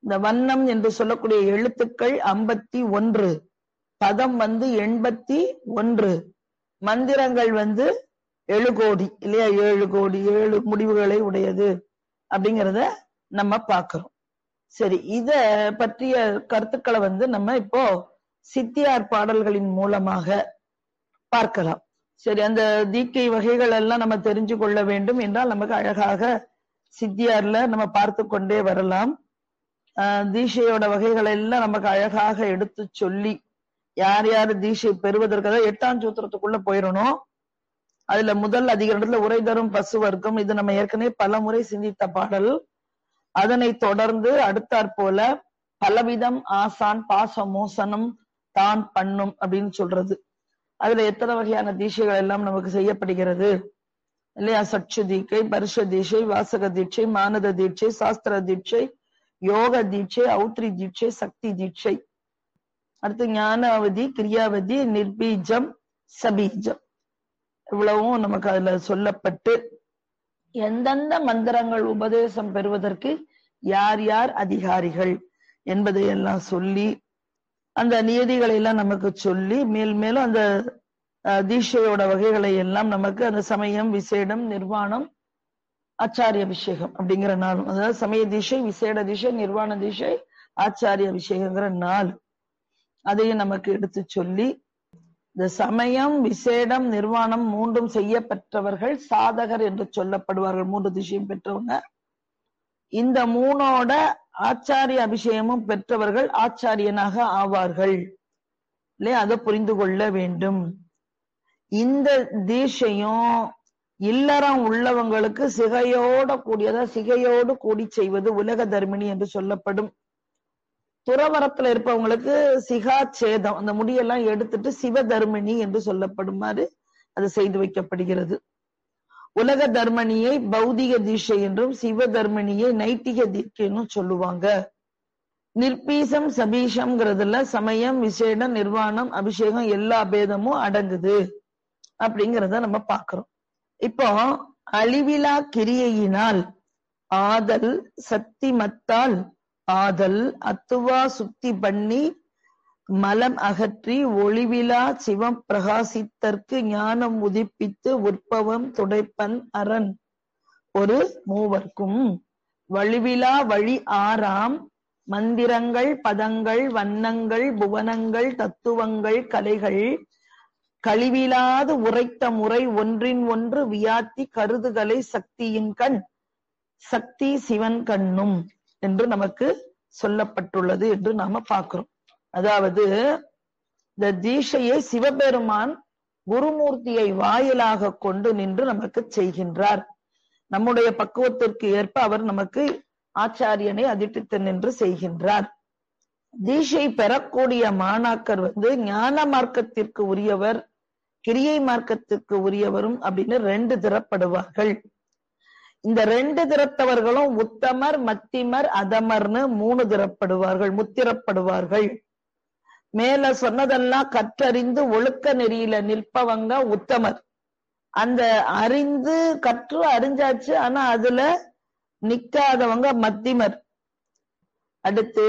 இந்த வண்ணம் என்று சொல்லக்கூடிய எழுத்துக்கள் ஐம்பத்தி ஒன்று பதம் வந்து எண்பத்தி ஒன்று மந்திரங்கள் வந்து ஏழு கோடி இல்லையா ஏழு கோடி ஏழு முடிவுகளை உடையது அப்படிங்கிறத நம்ம பார்க்கிறோம் சரி இத பற்றிய கருத்துக்களை வந்து நம்ம இப்போ சித்தியார் பாடல்களின் மூலமாக பார்க்கலாம் சரி அந்த தீக்கை வகைகள் எல்லாம் நம்ம தெரிஞ்சு கொள்ள வேண்டும் என்றால் நமக்கு அழகாக சித்தியார்ல நம்ம பார்த்து கொண்டே வரலாம் ஆஹ் தீஷையோட வகைகள் எல்லாம் நமக்கு அழகாக எடுத்து சொல்லி யார் யார் தீஷை பெறுவதற்கு அதாவது எட்டாம் சூத்திரத்துக்குள்ள போயிடணும் அதுல முதல் அதிகாரத்துல உரை தரும் பசு வர்க்கம் இது நம்ம ஏற்கனவே பல முறை சிந்தித்த பாடல் அதனை தொடர்ந்து அடுத்தாற் போல பலவிதம் ஆசான் பாச மோசனம் தான் பண்ணும் அப்படின்னு சொல்றது அதுல எத்தனை வகையான தீட்சைகள் எல்லாம் நமக்கு செய்யப்படுகிறது இல்லையா சட்சு தீட்சை பருஷ தீட்சை வாசக தீட்சை மானத தீட்சை சாஸ்திர தீட்சை யோக தீட்சை ஔத்ரி தீட்சை சக்தி தீட்சை அடுத்து ஞானாவதி கிரியாவதி நிர்பீஜம் சபீஜம் இவ்வளவும் நமக்கு அதுல சொல்லப்பட்டு எந்தெந்த மந்திரங்கள் உபதேசம் பெறுவதற்கு யார் யார் அதிகாரிகள் என்பதை எல்லாம் சொல்லி அந்த நியதிகளை எல்லாம் நமக்கு சொல்லி மேல் மேலும் அந்த அஹ், தீட்சையோட வகைகளை எல்லாம் நமக்கு அந்த சமயம் விசேடம் நிர்வாணம் ஆச்சாரிய அபிஷேகம் அப்படிங்கிற நாளும் அதாவது சமய தீட்சை விசேட தீட்சை நிர்வாண தீட்சை ஆச்சாரிய அபிஷேகங்கிற நாள் அதையும் நமக்கு எடுத்து சொல்லி இந்த சமயம் விசேடம் நிர்வாணம் மூன்றும் செய்யப்பெற்றவர்கள் சாதகர் என்று சொல்லப்படுவார்கள் மூன்று திசையும் பெற்றவங்க இந்த மூணோட ஆச்சாரிய அபிஷேகமும் பெற்றவர்கள் ஆச்சாரியனாக ஆவார்கள் இல்லையா அதை புரிந்து கொள்ள வேண்டும் இந்த தீட்சையும் இல்லறம் உள்ளவங்களுக்கு சிகையோட கூடியதா சிகையோடு கூடி செய்வது உலக தர்மினி என்று சொல்லப்படும் துறவரத்துல இருப்பவங்களுக்கு சிகா சேதம் அந்த முடியெல்லாம் எடுத்துட்டு சிவ தர்மினி என்று சொல்லப்படுமாறு அது செய்து வைக்கப்படுகிறது உலக தர்மணியை பௌதிக தீட்சை என்றும் சிவ தர்மணியை நைட்டிக தீட்சைன்னு சொல்லுவாங்க நிர்பீசம் சபீஷம்ங்கிறதுல சமயம் விசேடம் நிர்வாணம் அபிஷேகம் எல்லா பேதமும் அடங்குது அப்படிங்கிறத நம்ம பார்க்கிறோம் இப்போ அழிவிலா கிரியையினால் ஆதல் சக்தி மத்தால் ஆதல் அத்துவா சுத்தி பண்ணி மலம் அகற்றி ஒளிவிலா சிவம் பிரகாசித்தற்கு ஞானம் உதிப்பித்து உற்பவம் துடைப்பன் அரண் ஒரு மூவர்க்கும் வழிவிலா வழி ஆறாம் மந்திரங்கள் பதங்கள் வண்ணங்கள் புவனங்கள் தத்துவங்கள் கலைகள் கழிவிலாது உரைத்த முறை ஒன்றின் ஒன்று வியாத்தி கருதுகளை சக்தியின் கண் சக்தி சிவன் கண்ணும் என்று நமக்கு சொல்லப்பட்டுள்ளது என்று நாம பார்க்கிறோம் அதாவது இந்த தீட்சையை சிவபெருமான் குருமூர்த்தியை வாயிலாக கொண்டு நின்று நமக்கு செய்கின்றார் நம்முடைய பக்குவத்திற்கு ஏற்ப அவர் நமக்கு ஆச்சாரியனை அதிட்டித்து நின்று செய்கின்றார் தீட்சை பெறக்கூடிய மாணாக்கர் வந்து ஞான மார்க்கத்திற்கு உரியவர் கிரியை மார்க்கத்திற்கு உரியவரும் அப்படின்னு ரெண்டு திறப்படுவார்கள் இந்த ரெண்டு திறத்தவர்களும் உத்தமர் மத்திமர் அதமர்னு மூணு திறப்படுவார்கள் முத்திரப்படுவார்கள் மேல சொன்னதெல்லாம் கற்றறிந்து ஒழுக்க நெறியில நிற்பவங்க உத்தமர் அந்த அறிந்து கற்று அறிஞ்சாச்சு ஆனா அதுல நிக்காதவங்க மத்திமர் அடுத்து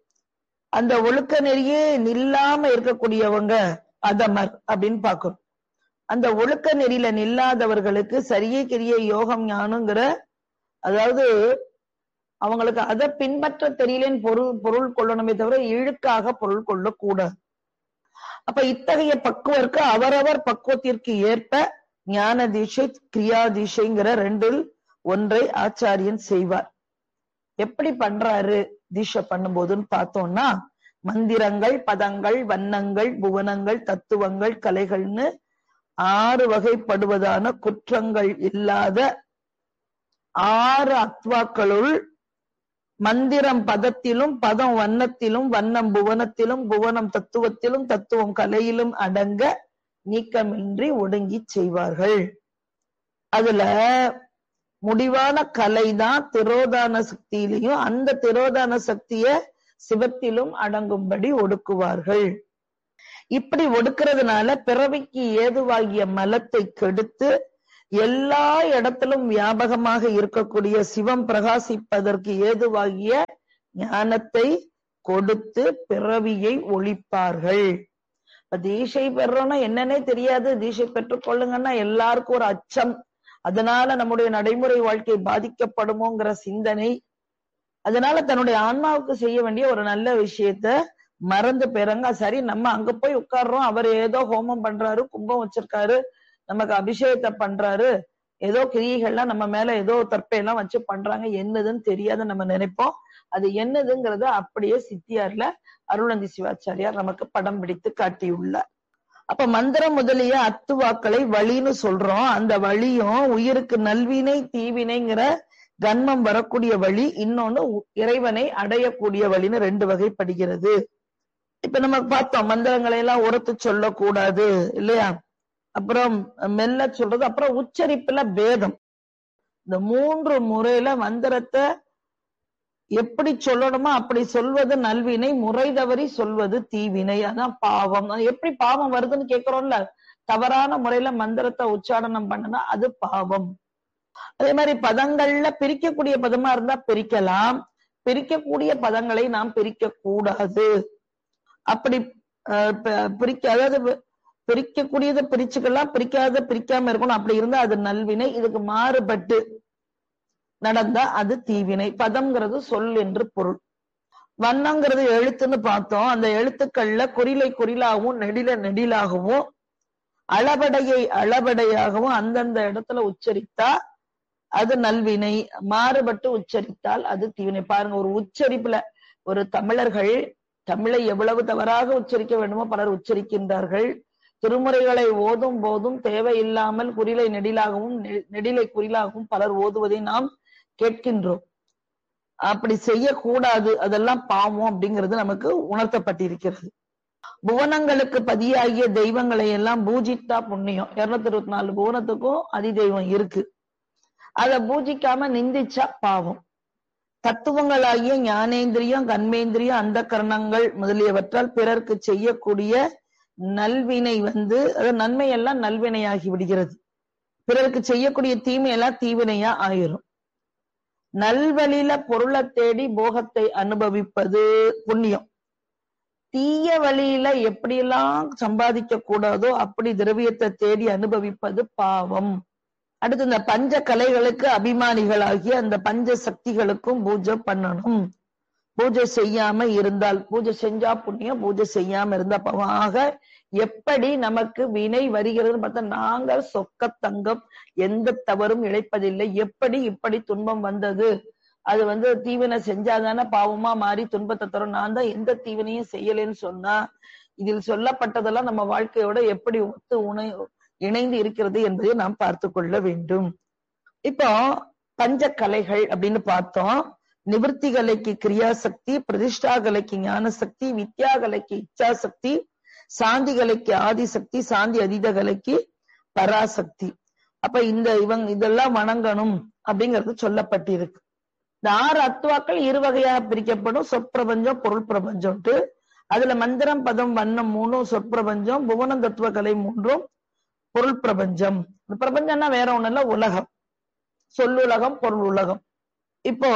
அந்த ஒழுக்க நெறியே நில்லாம இருக்கக்கூடியவங்க அதமர் அப்படின்னு பாக்குறோம் அந்த ஒழுக்க நெறியில நில்லாதவர்களுக்கு சரியே கிரிய யோகம் ஞானங்கிற அதாவது அவங்களுக்கு அதை பின்பற்ற தெரியலேன்னு பொருள் பொருள் கொள்ளணுமே தவிர இழுக்காக பொருள் கொள்ளக்கூடாது அப்ப இத்தகைய பக்குவருக்கு அவரவர் பக்குவத்திற்கு ஏற்ப ஞான தீட்சை கிரியா தீட்சைங்கிற ரெண்டில் ஒன்றை ஆச்சாரியன் செய்வார் எப்படி பண்றாரு தீட்சை பண்ணும்போதுன்னு பார்த்தோம்னா மந்திரங்கள் பதங்கள் வண்ணங்கள் புவனங்கள் தத்துவங்கள் கலைகள்னு ஆறு வகைப்படுவதான குற்றங்கள் இல்லாத ஆறு அத்வாக்களுள் மந்திரம் பதத்திலும் பதம் வண்ணத்திலும் வண்ணம் புவனத்திலும் புவனம் தத்துவத்திலும் தத்துவம் கலையிலும் அடங்க நீக்கமின்றி ஒடுங்கி செய்வார்கள் அதுல முடிவான கலைதான் திரோதான சக்தியிலையும் அந்த திரோதான சக்திய சிவத்திலும் அடங்கும்படி ஒடுக்குவார்கள் இப்படி ஒடுக்கிறதுனால பிறவிக்கு ஏதுவாகிய மலத்தை கெடுத்து எல்லா இடத்திலும் வியாபகமாக இருக்கக்கூடிய சிவம் பிரகாசிப்பதற்கு ஏதுவாகிய ஞானத்தை கொடுத்து பிறவியை ஒழிப்பார்கள் இப்ப தீட்சை பெறோம்னா என்னன்னே தெரியாது தீட்சை பெற்றுக் கொள்ளுங்கன்னா எல்லாருக்கும் ஒரு அச்சம் அதனால நம்முடைய நடைமுறை வாழ்க்கை பாதிக்கப்படுமோங்கிற சிந்தனை அதனால தன்னுடைய ஆன்மாவுக்கு செய்ய வேண்டிய ஒரு நல்ல விஷயத்த மறந்து போயிறாங்க சரி நம்ம அங்க போய் உட்கார்றோம் அவர் ஏதோ ஹோமம் பண்றாரு கும்பம் வச்சிருக்காரு நமக்கு அபிஷேகத்தை பண்றாரு ஏதோ கிரியைகள்லாம் நம்ம மேல ஏதோ தற்பையெல்லாம் வச்சு பண்றாங்க என்னதுன்னு தெரியாத நம்ம நினைப்போம் அது என்னதுங்கிறத அப்படியே சித்தியார்ல அருளந்தி சிவாச்சாரியார் நமக்கு படம் பிடித்து காட்டியுள்ளார் அப்ப மந்திரம் முதலிய அத்துவாக்களை வழின்னு சொல்றோம் அந்த வழியும் உயிருக்கு நல்வினை தீவினைங்கிற கன்மம் வரக்கூடிய வழி இன்னொன்னு இறைவனை அடையக்கூடிய வழின்னு ரெண்டு வகைப்படுகிறது இப்ப நம்ம பார்த்தோம் மந்திரங்களை எல்லாம் உரத்து சொல்லக்கூடாது இல்லையா அப்புறம் மெல்ல சொல்றது அப்புறம் உச்சரிப்புல பேதம் இந்த மூன்று முறையில மந்திரத்தை எப்படி சொல்லணுமோ அப்படி சொல்வது நல்வினை முறை தவறி சொல்வது தீவினை அதான் பாவம் எப்படி பாவம் வருதுன்னு கேக்குறோம்ல தவறான முறையில மந்திரத்தை உச்சாடனம் பண்ணுனா அது பாவம் அதே மாதிரி பதங்கள்ல பிரிக்கக்கூடிய பதமா இருந்தா பிரிக்கலாம் பிரிக்கக்கூடிய பதங்களை நாம் பிரிக்க கூடாது அப்படி பிரிக்க அதாவது பிரிக்கக்கூடியதை பிரிச்சுக்கலாம் பிரிக்காத பிரிக்காம இருக்கணும் அப்படி இருந்தா அது நல்வினை இதுக்கு மாறுபட்டு நடந்தா அது தீவினை பதம்ங்கிறது சொல் என்று பொருள் வண்ணங்கிறது எழுத்துன்னு பார்த்தோம் அந்த எழுத்துக்கள்ல குறிலை குறிலாகவும் நெடில நெடிலாகவும் அளபடையை அளபடையாகவும் அந்தந்த இடத்துல உச்சரித்தா அது நல்வினை மாறுபட்டு உச்சரித்தால் அது தீவினை பாருங்க ஒரு உச்சரிப்புல ஒரு தமிழர்கள் தமிழை எவ்வளவு தவறாக உச்சரிக்க வேண்டுமோ பலர் உச்சரிக்கின்றார்கள் திருமுறைகளை ஓதும் போதும் தேவையில்லாமல் குறிலை நெடிலாகவும் நெடிலை குறிலாகவும் பலர் ஓதுவதை நாம் கேட்கின்றோம் அப்படி செய்யக்கூடாது அதெல்லாம் பாவம் அப்படிங்கிறது நமக்கு உணர்த்தப்பட்டிருக்கிறது புவனங்களுக்கு பதியாகிய தெய்வங்களை எல்லாம் பூஜித்தா புண்ணியம் இருநூத்தி இருபத்தி நாலு புவனத்துக்கும் அதி தெய்வம் இருக்கு அதை பூஜிக்காம நிந்திச்சா பாவம் தத்துவங்களாகிய ஞானேந்திரியம் கண்மேந்திரியம் அந்த கரணங்கள் முதலியவற்றால் பிறர்க்கு செய்யக்கூடிய நல்வினை வந்து அது நன்மை எல்லாம் நல்வினையாகி விடுகிறது பிறருக்கு செய்யக்கூடிய தீமை எல்லாம் தீவினையா ஆயிரும் நல்வழியில பொருளை தேடி போகத்தை அனுபவிப்பது புண்ணியம் தீய வழியில எப்படியெல்லாம் சம்பாதிக்க கூடாதோ அப்படி திரவியத்தை தேடி அனுபவிப்பது பாவம் அடுத்து இந்த பஞ்ச கலைகளுக்கு அபிமானிகளாகிய அந்த பஞ்ச சக்திகளுக்கும் பூஜை பண்ணணும் பூஜை செய்யாம இருந்தால் பூஜை செஞ்சா புண்ணியம் பூஜை செய்யாம இருந்தா பாவம் ஆக எப்படி நமக்கு வினை வருகிறதுன்னு பார்த்தா நாங்கள் சொக்க தங்கம் எந்த தவறும் இழைப்பதில்லை எப்படி இப்படி துன்பம் வந்தது அது வந்து தீவினை செஞ்சாதானே பாவமா மாறி துன்பத்தை தரும் நான் தான் எந்த தீவினையும் செய்யலைன்னு சொன்னா இதில் சொல்லப்பட்டதெல்லாம் நம்ம வாழ்க்கையோட எப்படி ஒத்து உணை இணைந்து இருக்கிறது என்பதை நாம் பார்த்து கொள்ள வேண்டும் இப்போ பஞ்ச கலைகள் அப்படின்னு பார்த்தோம் நிவர்த்தி கலைக்கு கிரியாசக்தி பிரதிஷ்டா கலைக்கு ஞான சக்தி வித்யா கலைக்கு இச்சா சக்தி சாந்தி கலைக்கு ஆதிசக்தி சாந்தி அதீத கலைக்கு பராசக்தி அப்ப இந்த இவங்க இதெல்லாம் வணங்கணும் அப்படிங்கிறது சொல்லப்பட்டிருக்கு இந்த ஆறு அத்துவாக்கள் இரு வகையாக பிரிக்கப்படும் சொற்பிரபஞ்சம் பொருள் பிரபஞ்சம்ட்டு அதுல மந்திரம் பதம் வண்ணம் மூணும் சொற்பிரபஞ்சம் புவனம் தத்துவ கலை மூன்றும் பொருள் பிரபஞ்சம் இந்த பிரபஞ்சம்னா வேற ஒண்ணு இல்ல உலகம் சொல்லுலகம் பொருள் உலகம் இப்போ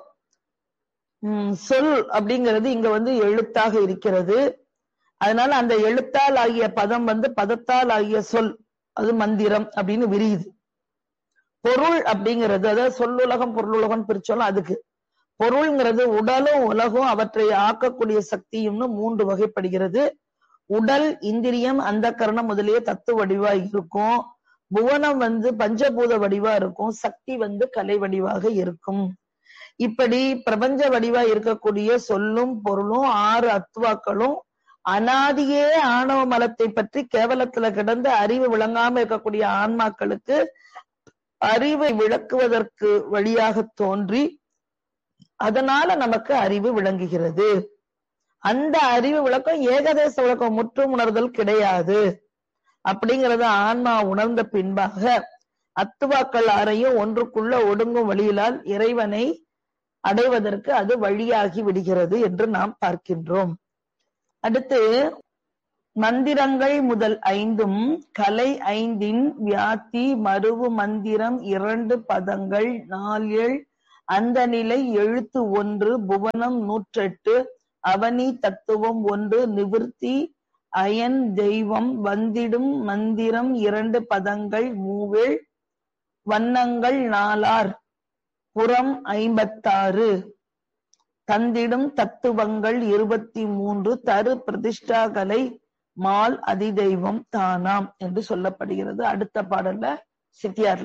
உம் சொல் அப்படிங்கிறது இங்க வந்து எழுத்தாக இருக்கிறது அதனால அந்த எழுத்தால் ஆகிய பதம் வந்து பதத்தால் ஆகிய சொல் அது மந்திரம் அப்படின்னு விரியுது பொருள் அப்படிங்கிறது அதாவது சொல்லுலகம் பொருளுலகம் பிரிச்சோம் அதுக்கு பொருள்ங்கிறது உடலும் உலகம் அவற்றை ஆக்கக்கூடிய சக்தியும்னு மூன்று வகைப்படுகிறது உடல் இந்திரியம் அந்த கரணம் முதலிய தத்துவ வடிவா இருக்கும் புவனம் வந்து பஞ்சபூத வடிவா இருக்கும் சக்தி வந்து கலை வடிவாக இருக்கும் இப்படி பிரபஞ்ச வடிவா இருக்கக்கூடிய சொல்லும் பொருளும் ஆறு அத்துவாக்களும் அனாதியே ஆணவ மலத்தை பற்றி கேவலத்துல கிடந்து அறிவு விளங்காம இருக்கக்கூடிய ஆன்மாக்களுக்கு அறிவை விளக்குவதற்கு வழியாக தோன்றி அதனால நமக்கு அறிவு விளங்குகிறது அந்த அறிவு விளக்கம் ஏகதேச விளக்கம் முற்றும் உணர்தல் கிடையாது அப்படிங்கறத ஆன்மா உணர்ந்த பின்பாக அத்துவாக்கள் அறையும் ஒன்றுக்குள்ள ஒடுங்கும் வழியிலால் இறைவனை அடைவதற்கு அது வழியாகி விடுகிறது என்று நாம் பார்க்கின்றோம் அடுத்து மந்திரங்கள் முதல் ஐந்தும் கலை ஐந்தின் வியாத்தி மருவு மந்திரம் இரண்டு பதங்கள் நாலெழ் அந்த நிலை எழுத்து ஒன்று புவனம் நூற்றெட்டு அவனி தத்துவம் ஒன்று நிவிர்த்தி அயன் தெய்வம் வந்திடும் மந்திரம் இரண்டு பதங்கள் மூவேள் வண்ணங்கள் நாலார் புறம் ஐம்பத்தாறு தந்திடும் தத்துவங்கள் இருபத்தி மூன்று தரு பிரதிஷ்டாகலை மால் அதிதெய்வம் தானாம் என்று சொல்லப்படுகிறது அடுத்த பாடல்ல சித்தியார்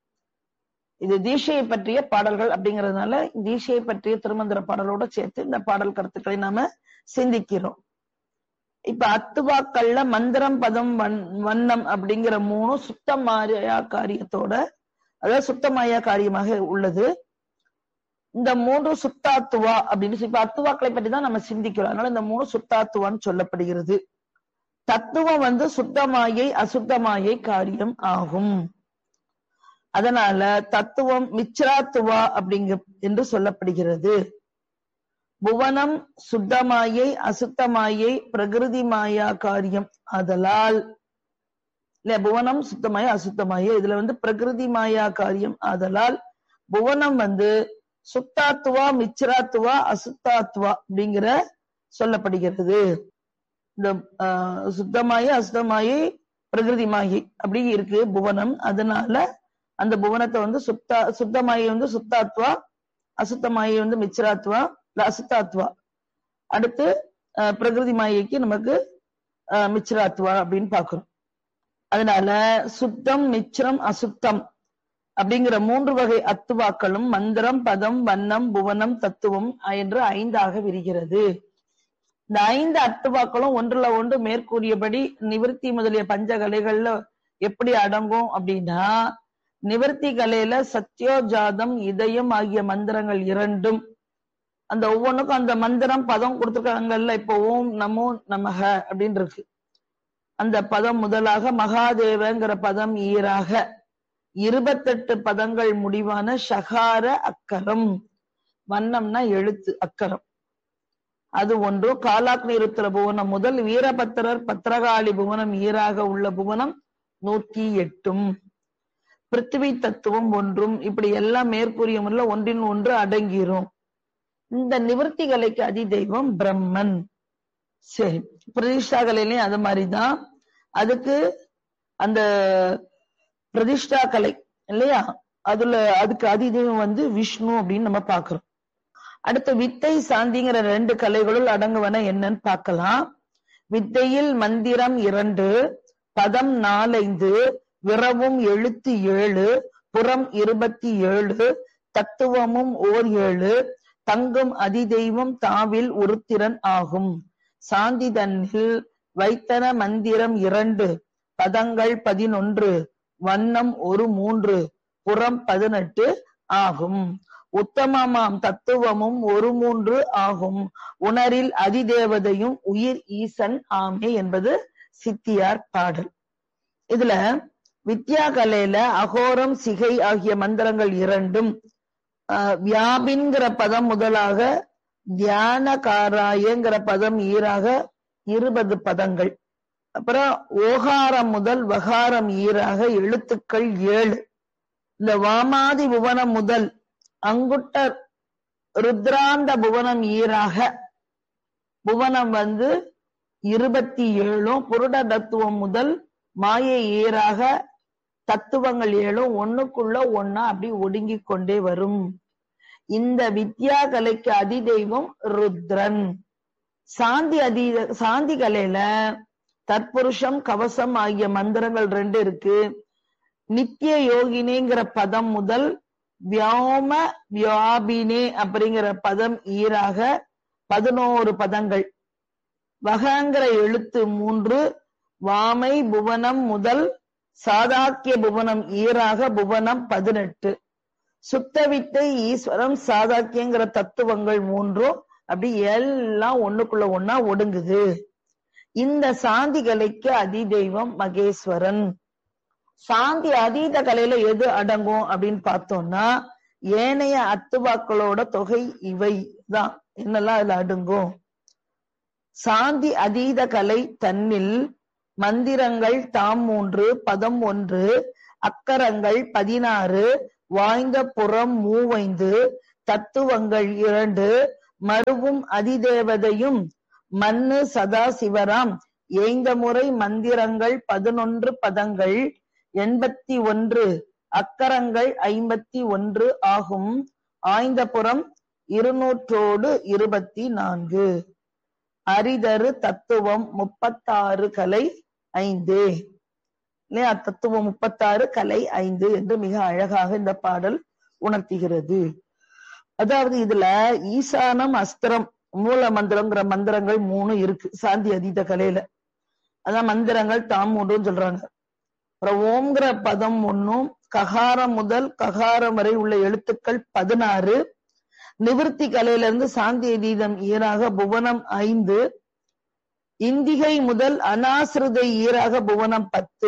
இது தீஷையை பற்றிய பாடல்கள் அப்படிங்கறதுனால தீஷையை பற்றிய திருமந்திர பாடலோட சேர்த்து இந்த பாடல் கருத்துக்களை நாம சிந்திக்கிறோம் இப்ப அத்துவாக்கள்ல மந்திரம் பதம் வன் வண்ணம் அப்படிங்கிற மூணு சுத்தமாயா காரியத்தோட அதாவது சுத்தமாயா காரியமாக உள்ளது இந்த மூன்று சுத்தாத்துவா அப்படின்னு இப்ப அத்துவாக்களை பற்றி தான் நம்ம சிந்திக்கிறோம் அதனால இந்த மூணு சுத்தாத்துவான்னு சொல்லப்படுகிறது தத்துவம் வந்து சுத்தமாயை அசுத்தமாயை காரியம் ஆகும் அதனால தத்துவம் மிச்ராத்துவா அப்படிங்க என்று சொல்லப்படுகிறது புவனம் சுத்தமாயை அசுத்தமாயை பிரகிருதி மாயா காரியம் ஆதலால் இல்ல புவனம் சுத்தமாய அசுத்தமாய இதுல வந்து பிரகிருதி மாயா காரியம் ஆதலால் புவனம் வந்து சுத்தாத்துவா மிச்ராத்துவா அசுத்தாத்துவா அப்படிங்கிற சொல்லப்படுகிறது இந்த சுத்தமாயி அசுத்தமாயி பிரகிருதி மாயி அப்படி இருக்கு புவனம் அதனால அந்த புவனத்தை வந்து சுத்தா சுத்தமாயி வந்து சுத்தாத்வா அசுத்தமாயி வந்து மிச்ராத்வா அசுத்தாத்வா அடுத்து பிரகிருதி மாயைக்கு நமக்கு மிச்ராத்வா அப்படின்னு பாக்குறோம் அதனால சுத்தம் மிச்ரம் அசுத்தம் அப்படிங்கிற மூன்று வகை அத்துவாக்களும் மந்திரம் பதம் வண்ணம் புவனம் தத்துவம் என்று ஐந்தாக விரிகிறது இந்த ஐந்து அத்துவாக்களும் ஒன்றுல ஒன்று மேற்கூறியபடி நிவர்த்தி முதலிய பஞ்சகலைகள்ல எப்படி அடங்கும் அப்படின்னா நிவர்த்தி கலையில சத்யோஜாதம் இதயம் ஆகிய மந்திரங்கள் இரண்டும் அந்த ஒவ்வொன்றுக்கும் அந்த மந்திரம் பதம் கொடுத்துருக்காங்கல்ல இப்போ ஓம் நமோ நமக அப்படின்னு இருக்கு அந்த பதம் முதலாக மகாதேவங்கிற பதம் ஈராக இருபத்தெட்டு பதங்கள் முடிவான ஷகார அக்கரம் வண்ணம்னா எழுத்து அக்கரம் அது ஒன்று காலாக்னி ருத்திர புவனம் முதல் வீரபத்திரர் பத்திரகாளி புவனம் ஈராக உள்ள புவனம் நூற்றி எட்டும் பிருத்திவி தத்துவம் ஒன்றும் இப்படி எல்லாம் மேற்கூறிய முறையில் ஒன்றின் ஒன்று அடங்கிரும் இந்த நிவர்த்தி கலைக்கு அதி தெய்வம் பிரம்மன் சரி பிரதிஷ்டா கலையிலையும் அது மாதிரிதான் அதுக்கு அந்த பிரதிஷ்டா கலை இல்லையா அதுல அதுக்கு அதி தெய்வம் வந்து விஷ்ணு அப்படின்னு நம்ம பாக்குறோம் அடுத்து வித்தை சாந்திங்கிற ரெண்டு கலைகளுள் அடங்குவன என்னன்னு பார்க்கலாம் வித்தையில் மந்திரம் இரண்டு பதம் நாலைந்து விரவும் எழுத்து ஏழு புறம் இருபத்தி ஏழு தத்துவமும் ஓர் ஏழு தங்கும் அதிதெய்வம் தாவில் உருத்திரன் ஆகும் சாந்தி தன்னில் வைத்தன மந்திரம் இரண்டு பதங்கள் பதினொன்று வண்ணம் ஒரு மூன்று புறம் பதினெட்டு ஆகும் உத்தமமாம் தத்துவமும் ஒரு மூன்று ஆகும் உணரில் அதிதேவதையும் உயிர் ஈசன் ஆமே என்பது சித்தியார் பாடல் இதுல வித்யா கலையில அகோரம் சிகை ஆகிய மந்திரங்கள் இரண்டும் வியாபின்கிற பதம் முதலாக தியானகாராயங்கிற பதம் ஈராக இருபது பதங்கள் அப்புறம் ஓகாரம் முதல் வகாரம் ஈராக எழுத்துக்கள் ஏழு இந்த வாமாதி புவனம் முதல் அங்குட்ட ருத்ராந்த புவனம் ஈராக புவனம் வந்து இருபத்தி ஏழும் புருட தத்துவம் முதல் மாயை ஈராக தத்துவங்கள் ஏழும் ஒண்ணுக்குள்ள ஒன்னா அப்படி ஒடுங்கி கொண்டே வரும் இந்த வித்யா கலைக்கு அதிதெய்வம் ருத்ரன் சாந்தி அதீத சாந்தி கலையில தற்புருஷம் கவசம் ஆகிய மந்திரங்கள் ரெண்டு இருக்கு நித்திய யோகினேங்கிற பதம் முதல் வியோம வியாபினே அப்படிங்கிற பதம் ஈராக பதினோரு பதங்கள் வகங்கிற எழுத்து மூன்று வாமை புவனம் முதல் சாதாக்கிய புவனம் ஈராக புவனம் பதினெட்டு சுத்தவித்தை ஈஸ்வரம் சாதாக்கியங்கிற தத்துவங்கள் மூன்றும் அப்படி எல்லாம் ஒண்ணுக்குள்ள ஒன்னா ஒடுங்குது இந்த சாந்தி கலைக்கு அதிதெய்வம் மகேஸ்வரன் சாந்தி அதீத கலையில எது அடங்கும் அப்படின்னு பார்த்தோம்னா ஏனைய அத்துவாக்களோட தொகை இவை தான் என்னெல்லாம் அதுல அடங்கும் சாந்தி அதீத கலை தன்னில் மந்திரங்கள் தாம் மூன்று பதம் ஒன்று அக்கரங்கள் பதினாறு வாய்ந்த புறம் மூவைந்து தத்துவங்கள் இரண்டு மருவும் அதிதேவதையும் மண்ணு சதாசிவராம் ஏய்ந்த முறை மந்திரங்கள் பதினொன்று பதங்கள் எண்பத்தி ஒன்று அக்கரங்கள் ஐம்பத்தி ஒன்று ஆகும் ஆய்ந்தபுறம் இருநூற்றோடு இருபத்தி நான்கு அரிதரு தத்துவம் முப்பத்தாறு கலை ஐந்து இல்லையா தத்துவம் முப்பத்தாறு கலை ஐந்து என்று மிக அழகாக இந்த பாடல் உணர்த்துகிறது அதாவது இதுல ஈசானம் அஸ்திரம் மூல மந்திரங்கிற மந்திரங்கள் மூணு இருக்கு சாந்தி அதீத கலையில அதான் மந்திரங்கள் தாம் மூன்றுன்னு சொல்றாங்க அப்புறம் ஓம்ங்கிற பதம் ஒன்னும் ககாரம் முதல் ககாரம் வரை உள்ள எழுத்துக்கள் பதினாறு நிவிருத்தி கலையில இருந்து சாந்தி அதீதம் ஈராக புவனம் ஐந்து இந்திகை முதல் அனாசிருதை ஈராக புவனம் பத்து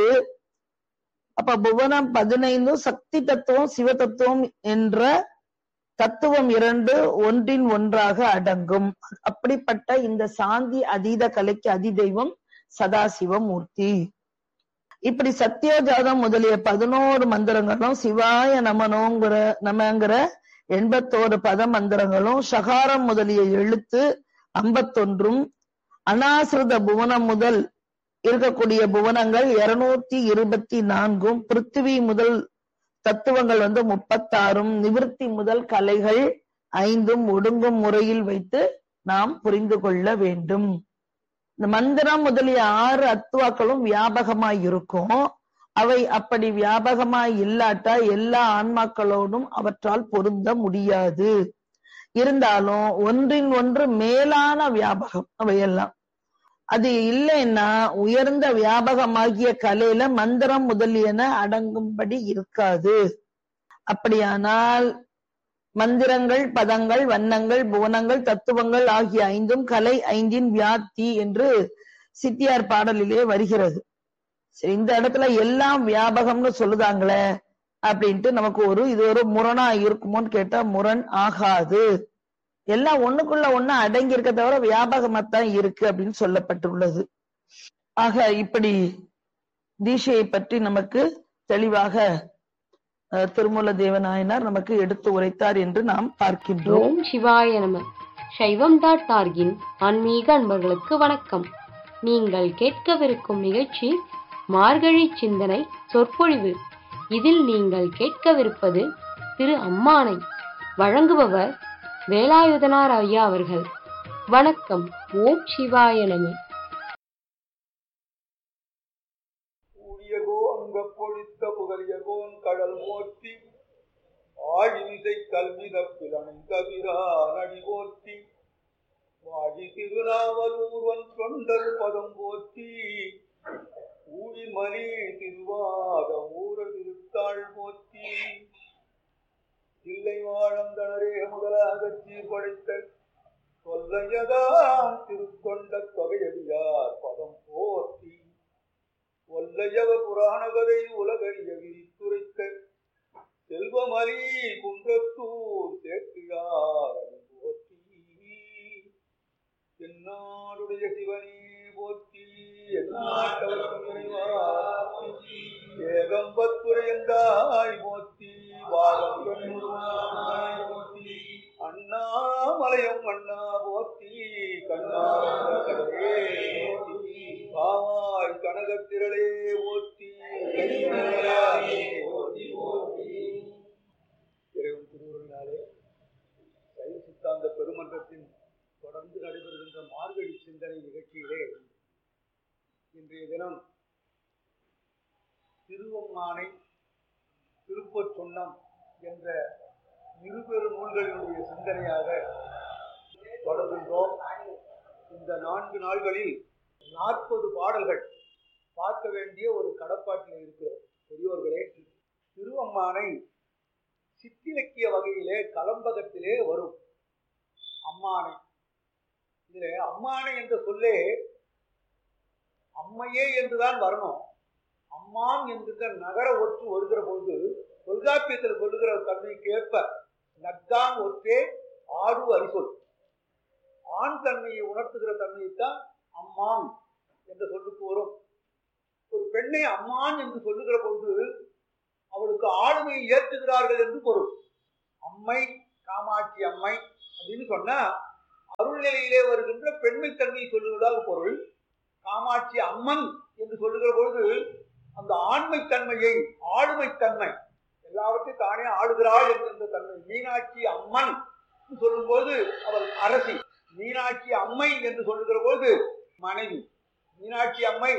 அப்ப புவனம் பதினைந்தும் சக்தி தத்துவம் சிவ தத்துவம் என்ற தத்துவம் இரண்டு ஒன்றின் ஒன்றாக அடங்கும் அப்படிப்பட்ட இந்த சாந்தி அதீத கலைக்கு அதிதெய்வம் சதாசிவமூர்த்தி இப்படி சத்தியோஜாதம் முதலிய பதினோரு மந்திரங்களும் சிவாய நமனோங்கிற நமங்கிற எண்பத்தோரு பத மந்திரங்களும் சகாரம் முதலிய எழுத்து ஐம்பத்தொன்றும் அனாசிருத புவனம் முதல் இருக்கக்கூடிய புவனங்கள் இருநூத்தி இருபத்தி நான்கும் பிருத்திவி முதல் தத்துவங்கள் வந்து முப்பத்தாறும் நிவிருத்தி முதல் கலைகள் ஐந்தும் ஒடுங்கும் முறையில் வைத்து நாம் புரிந்து கொள்ள வேண்டும் இந்த மந்திரம் முதலிய ஆறு அத்துவாக்களும் வியாபகமாய் இருக்கும் அவை அப்படி வியாபகமாய் இல்லாட்டா எல்லா ஆன்மாக்களோடும் அவற்றால் பொருந்த முடியாது இருந்தாலும் ஒன்றின் ஒன்று மேலான வியாபகம் அவையெல்லாம் அது இல்லைன்னா உயர்ந்த வியாபகமாகிய கலையில மந்திரம் முதலியன அடங்கும்படி இருக்காது அப்படியானால் மந்திரங்கள் பதங்கள் வண்ணங்கள் புவனங்கள் தத்துவங்கள் ஆகிய ஐந்தும் கலை ஐந்தின் வியாப்தி என்று சித்தியார் பாடலிலே வருகிறது சரி இந்த இடத்துல எல்லாம் வியாபகம்னு சொல்லுதாங்களே அப்படின்ட்டு நமக்கு ஒரு இது ஒரு முரணா இருக்குமோன்னு கேட்டா முரண் ஆகாது எல்லாம் ஒண்ணுக்குள்ள ஒண்ணு அடங்கி இருக்க தவிர வியாபகமாத்தான் இருக்கு அப்படின்னு சொல்லப்பட்டுள்ளது ஆக இப்படி தீஷையை பற்றி நமக்கு தெளிவாக அஹ், திருமூல தேவநாயனார் நமக்கு எடுத்து உரைத்தார் என்று நாம் பார்க்கின்றோம் ஓம் சிவாய நம சைவம் டாட் டார்கின் ஆன்மீக அன்பர்களுக்கு வணக்கம் நீங்கள் கேட்கவிருக்கும் நிகழ்ச்சி மார்கழி சிந்தனை சொற்பொழிவு இதில் நீங்கள் கேட்கவிருப்பது திரு அம்மானை வழங்குபவர் வேலாயுதனார் ஐயா அவர்கள் வணக்கம் ஓம் சிவாய நம கூடியகோ அங்க பொழித்த புகழியகோன் கடல் போற்றி ஆழிமிசை கல்வி தப்பிலன் கவிரா நடி போற்றி வாழி திருநாவலூர்வன் தொண்டர் பதம் போற்றி ஊழிமணி திருவாத ஊர திருத்தாள் போற்றி இல்லை வாழந்தனரே முதலாக சீர்படைத்த தொல்லையதாம் திருத்தொண்ட தொகையடியார் பதம் போற்றி ஒல்லையவ புராணகதை உலகறிய விரித்துரைத்த செல்வமலி குன்றத்தூர் சேர்த்தியார் அடி போற்றி என்னாடுடைய சிவனே போற்றி எந்நாட்டவர்க்கும் இறைவா போற்றி. ஏகம்பத்துரையந்தாய் போற்றி வாரம் பெண்ணுருவானாய் போற்றி அண்ணாமலையும் அண்ணா போற்றி கண்ணாரே போற்றி பாவாய் கனகத்திரளே போற்றி கைமலையாரே போற்றி போற்றி இறைவன் திருவுருளினாலே சைவ சித்தாந்த பெருமன்றத்தின் தொடர்ந்து நடைபெறுகின்ற மார்கழி சிந்தனை நிகழ்ச்சியிலே இன்றைய தினம் திருவம்மானை திருப்பச் சொன்னம் என்ற இருபெரு நூல்களினுடைய சிந்தனையாக தொடர்கின்றோம் இந்த நான்கு நாள்களில் நாற்பது பாடல்கள் பார்க்க வேண்டிய ஒரு கடப்பாட்டில் இருக்கிறோம் பெரியோர்களே திருவம்மானை சிற்றிலக்கிய வகையிலே கலம்பகத்திலே வரும் அம்மானை இதிலே அம்மானை என்ற சொல்லே அம்மையே என்றுதான் வரணும் அம்மான் என்கின்ற நகர ஒற்று வருகிற போது தொல்காப்பியத்தில் சொல்லுகிற தன்மைக்கு ஏற்ப நக்கான் ஒற்றே ஆடு அரிசொல் ஆண் தன்மையை உணர்த்துகிற தன்மையைத்தான் அம்மான் என்ற சொல்லுக்கு வரும் ஒரு பெண்ணை அம்மான் என்று சொல்லுகிற பொழுது அவளுக்கு ஆளுமையை ஏற்றுகிறார்கள் என்று பொருள் அம்மை காமாட்சி அம்மை அப்படின்னு சொன்னா அருள்நிலையிலே வருகின்ற பெண்மை தன்மையை சொல்லுவதாக பொருள் காமாட்சி அம்மன் என்று சொல்லுகிற பொழுது அந்த ஆண்மை தன்மையை ஆளுமை தன்மை எல்லாவற்றையும் தானே ஆளுகிறாள் என்கின்ற தன்மை மீனாட்சி அம்மன் என்று சொல்லும்போது அவள் அரசி மீனாட்சி அம்மை என்று சொல்லுகிற போது மனைவி மீனாட்சி அம்மை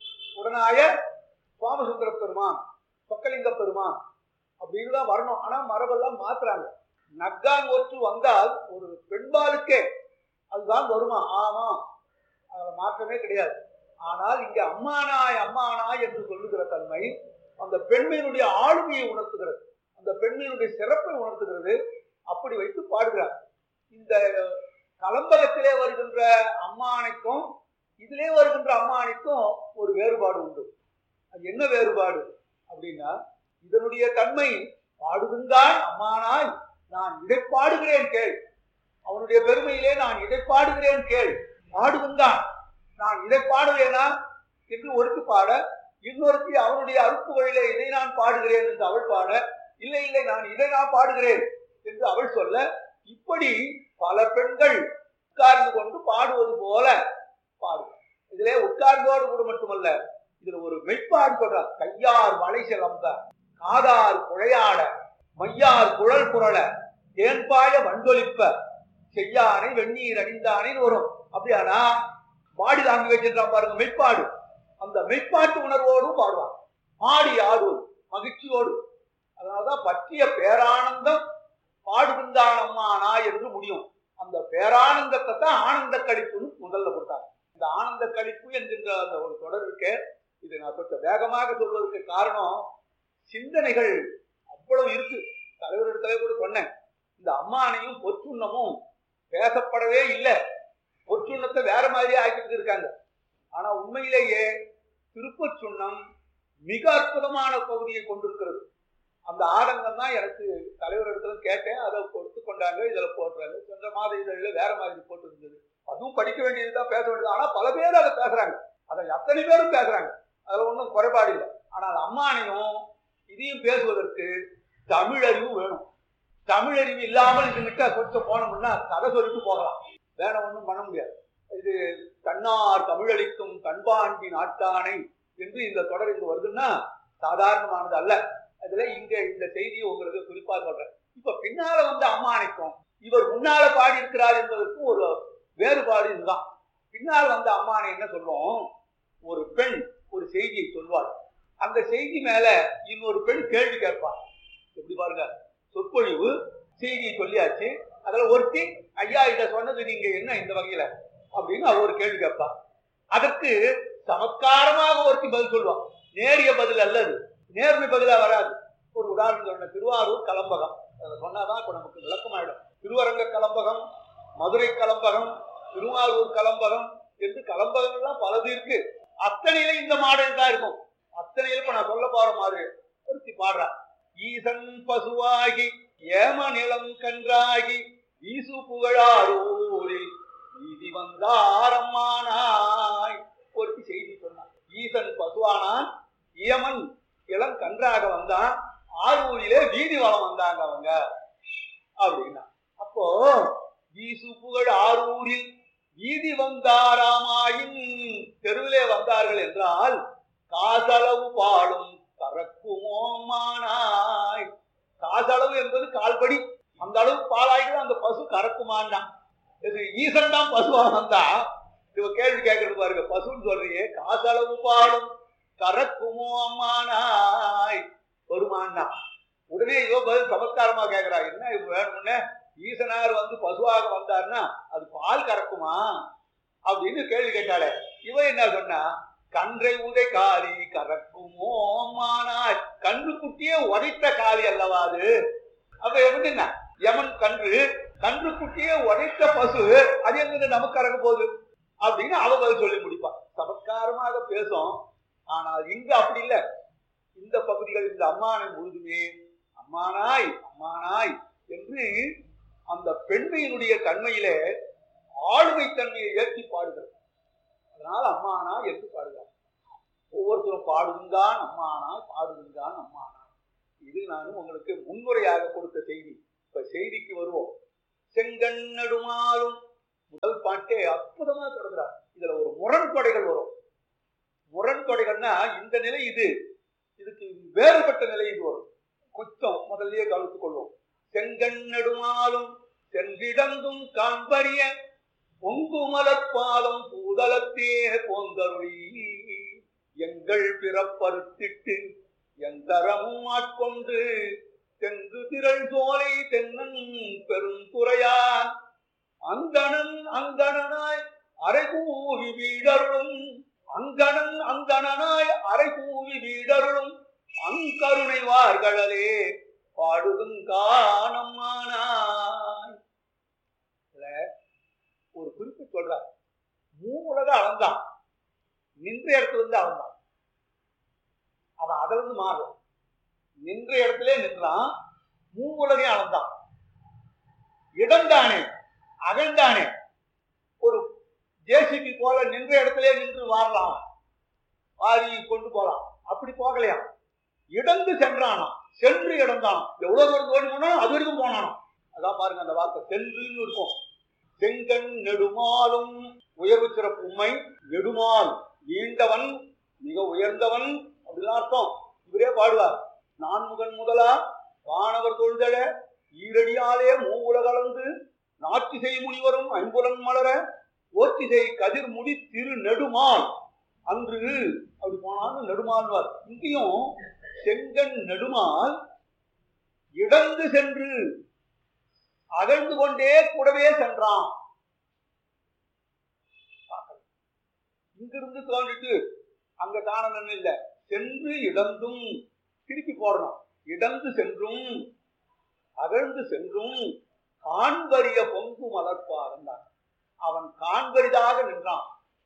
உடனாய சுவாமசுந்தர பெருமான் சொக்கலிங்க பெருமான் அப்படின்னு தான் வரணும் ஆனா மரபெல்லாம் மாத்துறாங்க நக்கான் ஒற்று வந்தால் ஒரு பெண்பாலுக்கே அதுதான் வருமா ஆமா அதுல மாற்றமே கிடையாது ஆனால் இங்க அம்மானாய் அம்மானாய் என்று சொல்லுகிற தன்மை அந்த பெண்மையினுடைய ஆளுமையை உணர்த்துகிறது அந்த பெண்மையினுடைய சிறப்பை உணர்த்துகிறது அப்படி வைத்து பாடுகிறார் இந்த கலம்பகத்திலே வருகின்ற அம்மானைக்கும் இதிலே வருகின்ற அம்மானைக்கும் ஒரு வேறுபாடு உண்டு அது என்ன வேறுபாடு அப்படின்னா இதனுடைய தன்மை பாடுகின்றான் அம்மானாய் நான் இதை பாடுகிறேன் கேள் அவனுடைய பெருமையிலே நான் இதை பாடுகிறேன் கேள் பாடுகின்றான் நான் இதை பாடுவேனா என்று ஒருத்தி பாட இன்னொருத்தி அவனுடைய அறுப்பு வழியிலே இதை நான் பாடுகிறேன் என்று அவள் பாட இல்லை இல்லை நான் இதை நான் பாடுகிறேன் என்று அவள் சொல்ல இப்படி பல பெண்கள் உட்கார்ந்து கொண்டு பாடுவது போல பாடுவார் இதிலே உட்கார்ந்தோடு கூட மட்டுமல்ல இதுல ஒரு மெய்ப்பாடு சொல்றார் கையார் மலை சிலம்ப காதார் குழையாட மையார் குழல் புரள தேன்பாய வண்டொலிப்ப செய்யானை வெந்நீர் அணிந்தானேன்னு வரும் அப்படியானா பாடி தாங்கி வச்சிருக்கான் பாருங்க மெய்ப்பாடு அந்த மெய்ப்பாட்டு உணர்வோடும் பாடுவான் ஆடி ஆடுவது மகிழ்ச்சியோடு அதனாலதான் பற்றிய பேரானந்தம் பாடுகின்றான் அம்மானா என்று முடியும் அந்த பேரானந்தத்தை தான் ஆனந்த கழிப்புன்னு முதல்ல கொடுத்தாங்க இந்த ஆனந்த கழிப்பு என்கின்ற அந்த ஒரு தொடர் இருக்கே இது நான் கொஞ்சம் வேகமாக சொல்வதற்கு காரணம் சிந்தனைகள் அவ்வளவு இருக்கு தலைவரிடத்துல கூட சொன்னேன் இந்த அம்மானையும் பொற்றுண்ணமும் பேசப்படவே இல்லை பொற்றுண்ணத்தை வேற மாதிரியே ஆக்கிட்டு இருக்காங்க ஆனா உண்மையிலேயே திருப்பச் சுண்ணம் மிக அற்புதமான பகுதியை கொண்டிருக்கிறது அந்த ஆடங்கம் தான் எனக்கு தலைவர் இடத்துல கேட்டேன் அதை கொடுத்து கொண்டாங்க இதுல போடுறாங்க சென்ற மாத இதழில் வேற மாதிரி போட்டு இருந்தது அதுவும் படிக்க வேண்டியதுதான் பேச வேண்டியது ஆனா பல பேர் அதை பேசுறாங்க அதை அத்தனை பேரும் பேசுறாங்க அதுல ஒன்றும் குறைபாடு இல்லை ஆனால் அம்மானையும் இதையும் பேசுவதற்கு தமிழறிவு வேணும் தமிழறிவு இல்லாமல் இதுகிட்ட கொஞ்சம் போனோம்னா கதை சொல்லிட்டு போகலாம் வேற ஒன்றும் பண்ண முடியாது இது தன்னார் தமிழளிக்கும் கண்பாண்டி நாட்டானை என்று இந்த தொடர் இங்கு வருதுன்னா சாதாரணமானது அல்ல அதுல இங்க இந்த செய்தியை உங்களுக்கு குறிப்பா சொல்றேன் இப்ப பின்னால வந்த அம்மானைக்கும் இவர் முன்னால பாடி இருக்கிறார் என்பதற்கு ஒரு வேறுபாடு இதுதான் பின்னால் வந்த அம்மானை என்ன சொல்லுவோம் ஒரு பெண் ஒரு செய்தியை சொல்வாள் அந்த செய்தி மேல இன்னொரு பெண் கேள்வி கேட்பாள் எப்படி பாருங்க சொற்பொழிவு செய்தியை சொல்லியாச்சு அதுல ஒருத்தி ஐயா இத சொன்னது நீங்க என்ன இந்த வகையில அப்படின்னு அவ ஒரு கேள்வி கேட்பா அதற்கு சமத்காரமாக ஒருத்தி பதில் சொல்லுவான் நேரிய பதில் அல்லது நேர்மை பதிலா வராது ஒரு உதாரணம் சொன்ன திருவாரூர் கலம்பகம் அதை சொன்னாதான் இப்ப நமக்கு விளக்கமாயிடும் திருவரங்க கலம்பகம் மதுரை கலம்பகம் திருவாரூர் கலம்பகம் என்று கலம்பகங்கள்லாம் பலது இருக்கு அத்தனையில இந்த மாடல் தான் இருக்கும் அத்தனையில இப்ப நான் சொல்ல போற மாதிரி ஒருத்தி பாடுறா ஈசன் பசுவாகி ஏம நிலம் கன்றாகி ஈசு புகழாரூரில் நீதி வந்தாரம்மானாய் ஒருத்தி செய்தி சொன்னான் ஈசன் பசுவானான் இயமன் இளம் கன்றாக வந்தான் ஆரூரிலே வீதி வளம் வந்தாங்க அவங்க அப்படின்னா அப்போ ஈசு புகழ் ஆரூரில் வீதி வந்தாராமாயின் தெருவிலே வந்தார்கள் என்றால் காசளவு பாடும் கறக்குமோ மானாய் காசளவு என்பது கால்படி அந்த அளவு பாலாய்கள் அந்த பசு கறக்குமான்னா இது ஈசன் தான் பசுவா வந்தா இவ கேள்வி கேட்கறது பாருங்க பசுன்னு சொல்றியே காசளவு பாடும் கறக்குமோ அம்மானாய் வருமானா உடனே இவ பதில் சமத்காரமா கேக்குறா என்ன இது வேணும்னு ஈசனார் வந்து பசுவாக வந்தாருன்னா அது பால் கறக்குமா அப்படின்னு கேள்வி கேட்டாளே இவ என்ன சொன்னா கன்றை உதை காலி கறக்குமோ அம்மானாய் கன்று குட்டியே உதைத்த காலி அல்லவா அது அப்ப எப்படி என்ன யமன் கன்று கன்று குட்டியே உதைத்த பசு அது எங்க நமக்கு கறக்க போகுது அப்படின்னு அவ பதில் சொல்லி முடிப்பா சமத்காரமாக பேசும் ஆனால் இங்க அப்படி இல்லை இந்த பகுதிகள் இந்த அம்மானை முழுதுமே அம்மானாய் அம்மானாய் என்று அந்த பெண்மையினுடைய தன்மையிலே ஆளுமை தன்மையை ஏற்றி பாடுகிறது அதனால் அம்மானா என்று பாடுகிறார் ஒவ்வொருத்தரும் பாடுகின்றான் அம்மானா பாடுகின்றான் அம்மானா இது நான் உங்களுக்கு முன்னுரையாக கொடுத்த செய்தி இப்ப செய்திக்கு வருவோம் செங்கண் நடுமாலும் முதல் பாட்டே அற்புதமா தொடங்குறார் இதுல ஒரு முரண்கொடைகள் வரும் முரண்கொடைகள்னா இந்த நிலை இது இதுக்கு வேறுபட்ட நிலை இது வரும் கொஞ்சம் முதல்லயே கவனித்துக் கொள்வோம் செங்கண் நடுமாலும் சென்றிடந்தும் காண்பறிய பொங்குமலப்பாலம் பூதலத்தே போந்தருளி எங்கள் பிறப்பறுத்திட்டு எந்தரமும் ஆட்கொண்டு தெங்கு திரள் சோலை தென்னன் பெருந்துறையான் அங்கணன் அங்கணனாய் அரைகூவி வீடருளும் அங்கணன் அங்கணனாய் அரைகூவி வீடருளும் அங்கருணைவார்களே பாடுதுங்கானம்மானாய் இதுல ஒரு குறிப்பு சொல்றார் மூவுலக அளந்தான் நின்ற இடத்துல இருந்து அளந்தான் அவன் அதுல இருந்து மாறும் நின்ற இடத்திலே நின்றான் மூவுலகையும் அளந்தான் இடம்தானே அகழ்ந்தானே ஒரு ஜேசிபி போல நின்ற இடத்திலே நின்று வாரலாம் வாரி கொண்டு போலாம் அப்படி போகலையா இடந்து சென்றானாம் சென்று இடம்தான் எவ்வளவு தூரம் ஓடி போனாலும் அது வரைக்கும் போனானாம் அதான் பாருங்க அந்த வார்த்தை சென்றுன்னு இருக்கும் செங்கண் நெடுமாலும் உயர்வு சிறப்பு உண்மை நெடுமால் நீண்டவன் மிக உயர்ந்தவன் அப்படின்னு அர்த்தம் இவரே பாடுவார் நான்முகன் முதலா வானவர் தொழுதழ ஈரடியாலே மூவுலகலந்து நாட்டிசை முனிவரும் ஐம்புலன் மலர ஓட்டிசை கதிர் முடி திரு நெடுமால் அன்று அப்படி போனாலும் நெடுமால்வார் இங்கேயும் செங்கன் நெடுமால் இடந்து சென்று அகழ்ந்து கொண்டே கூடவே சென்றான் பார்க்கலாம். இங்கிருந்து தோன்றிட்டு அங்க காணலன்னு இல்ல சென்று இடந்தும் திருப்பி போடணும் இடந்து சென்றும் அகழ்ந்து சென்றும் காண்பரிய பொங்கு மலர்ப்பாரம் தான் அவன் காண்பரிதாக நின்றான்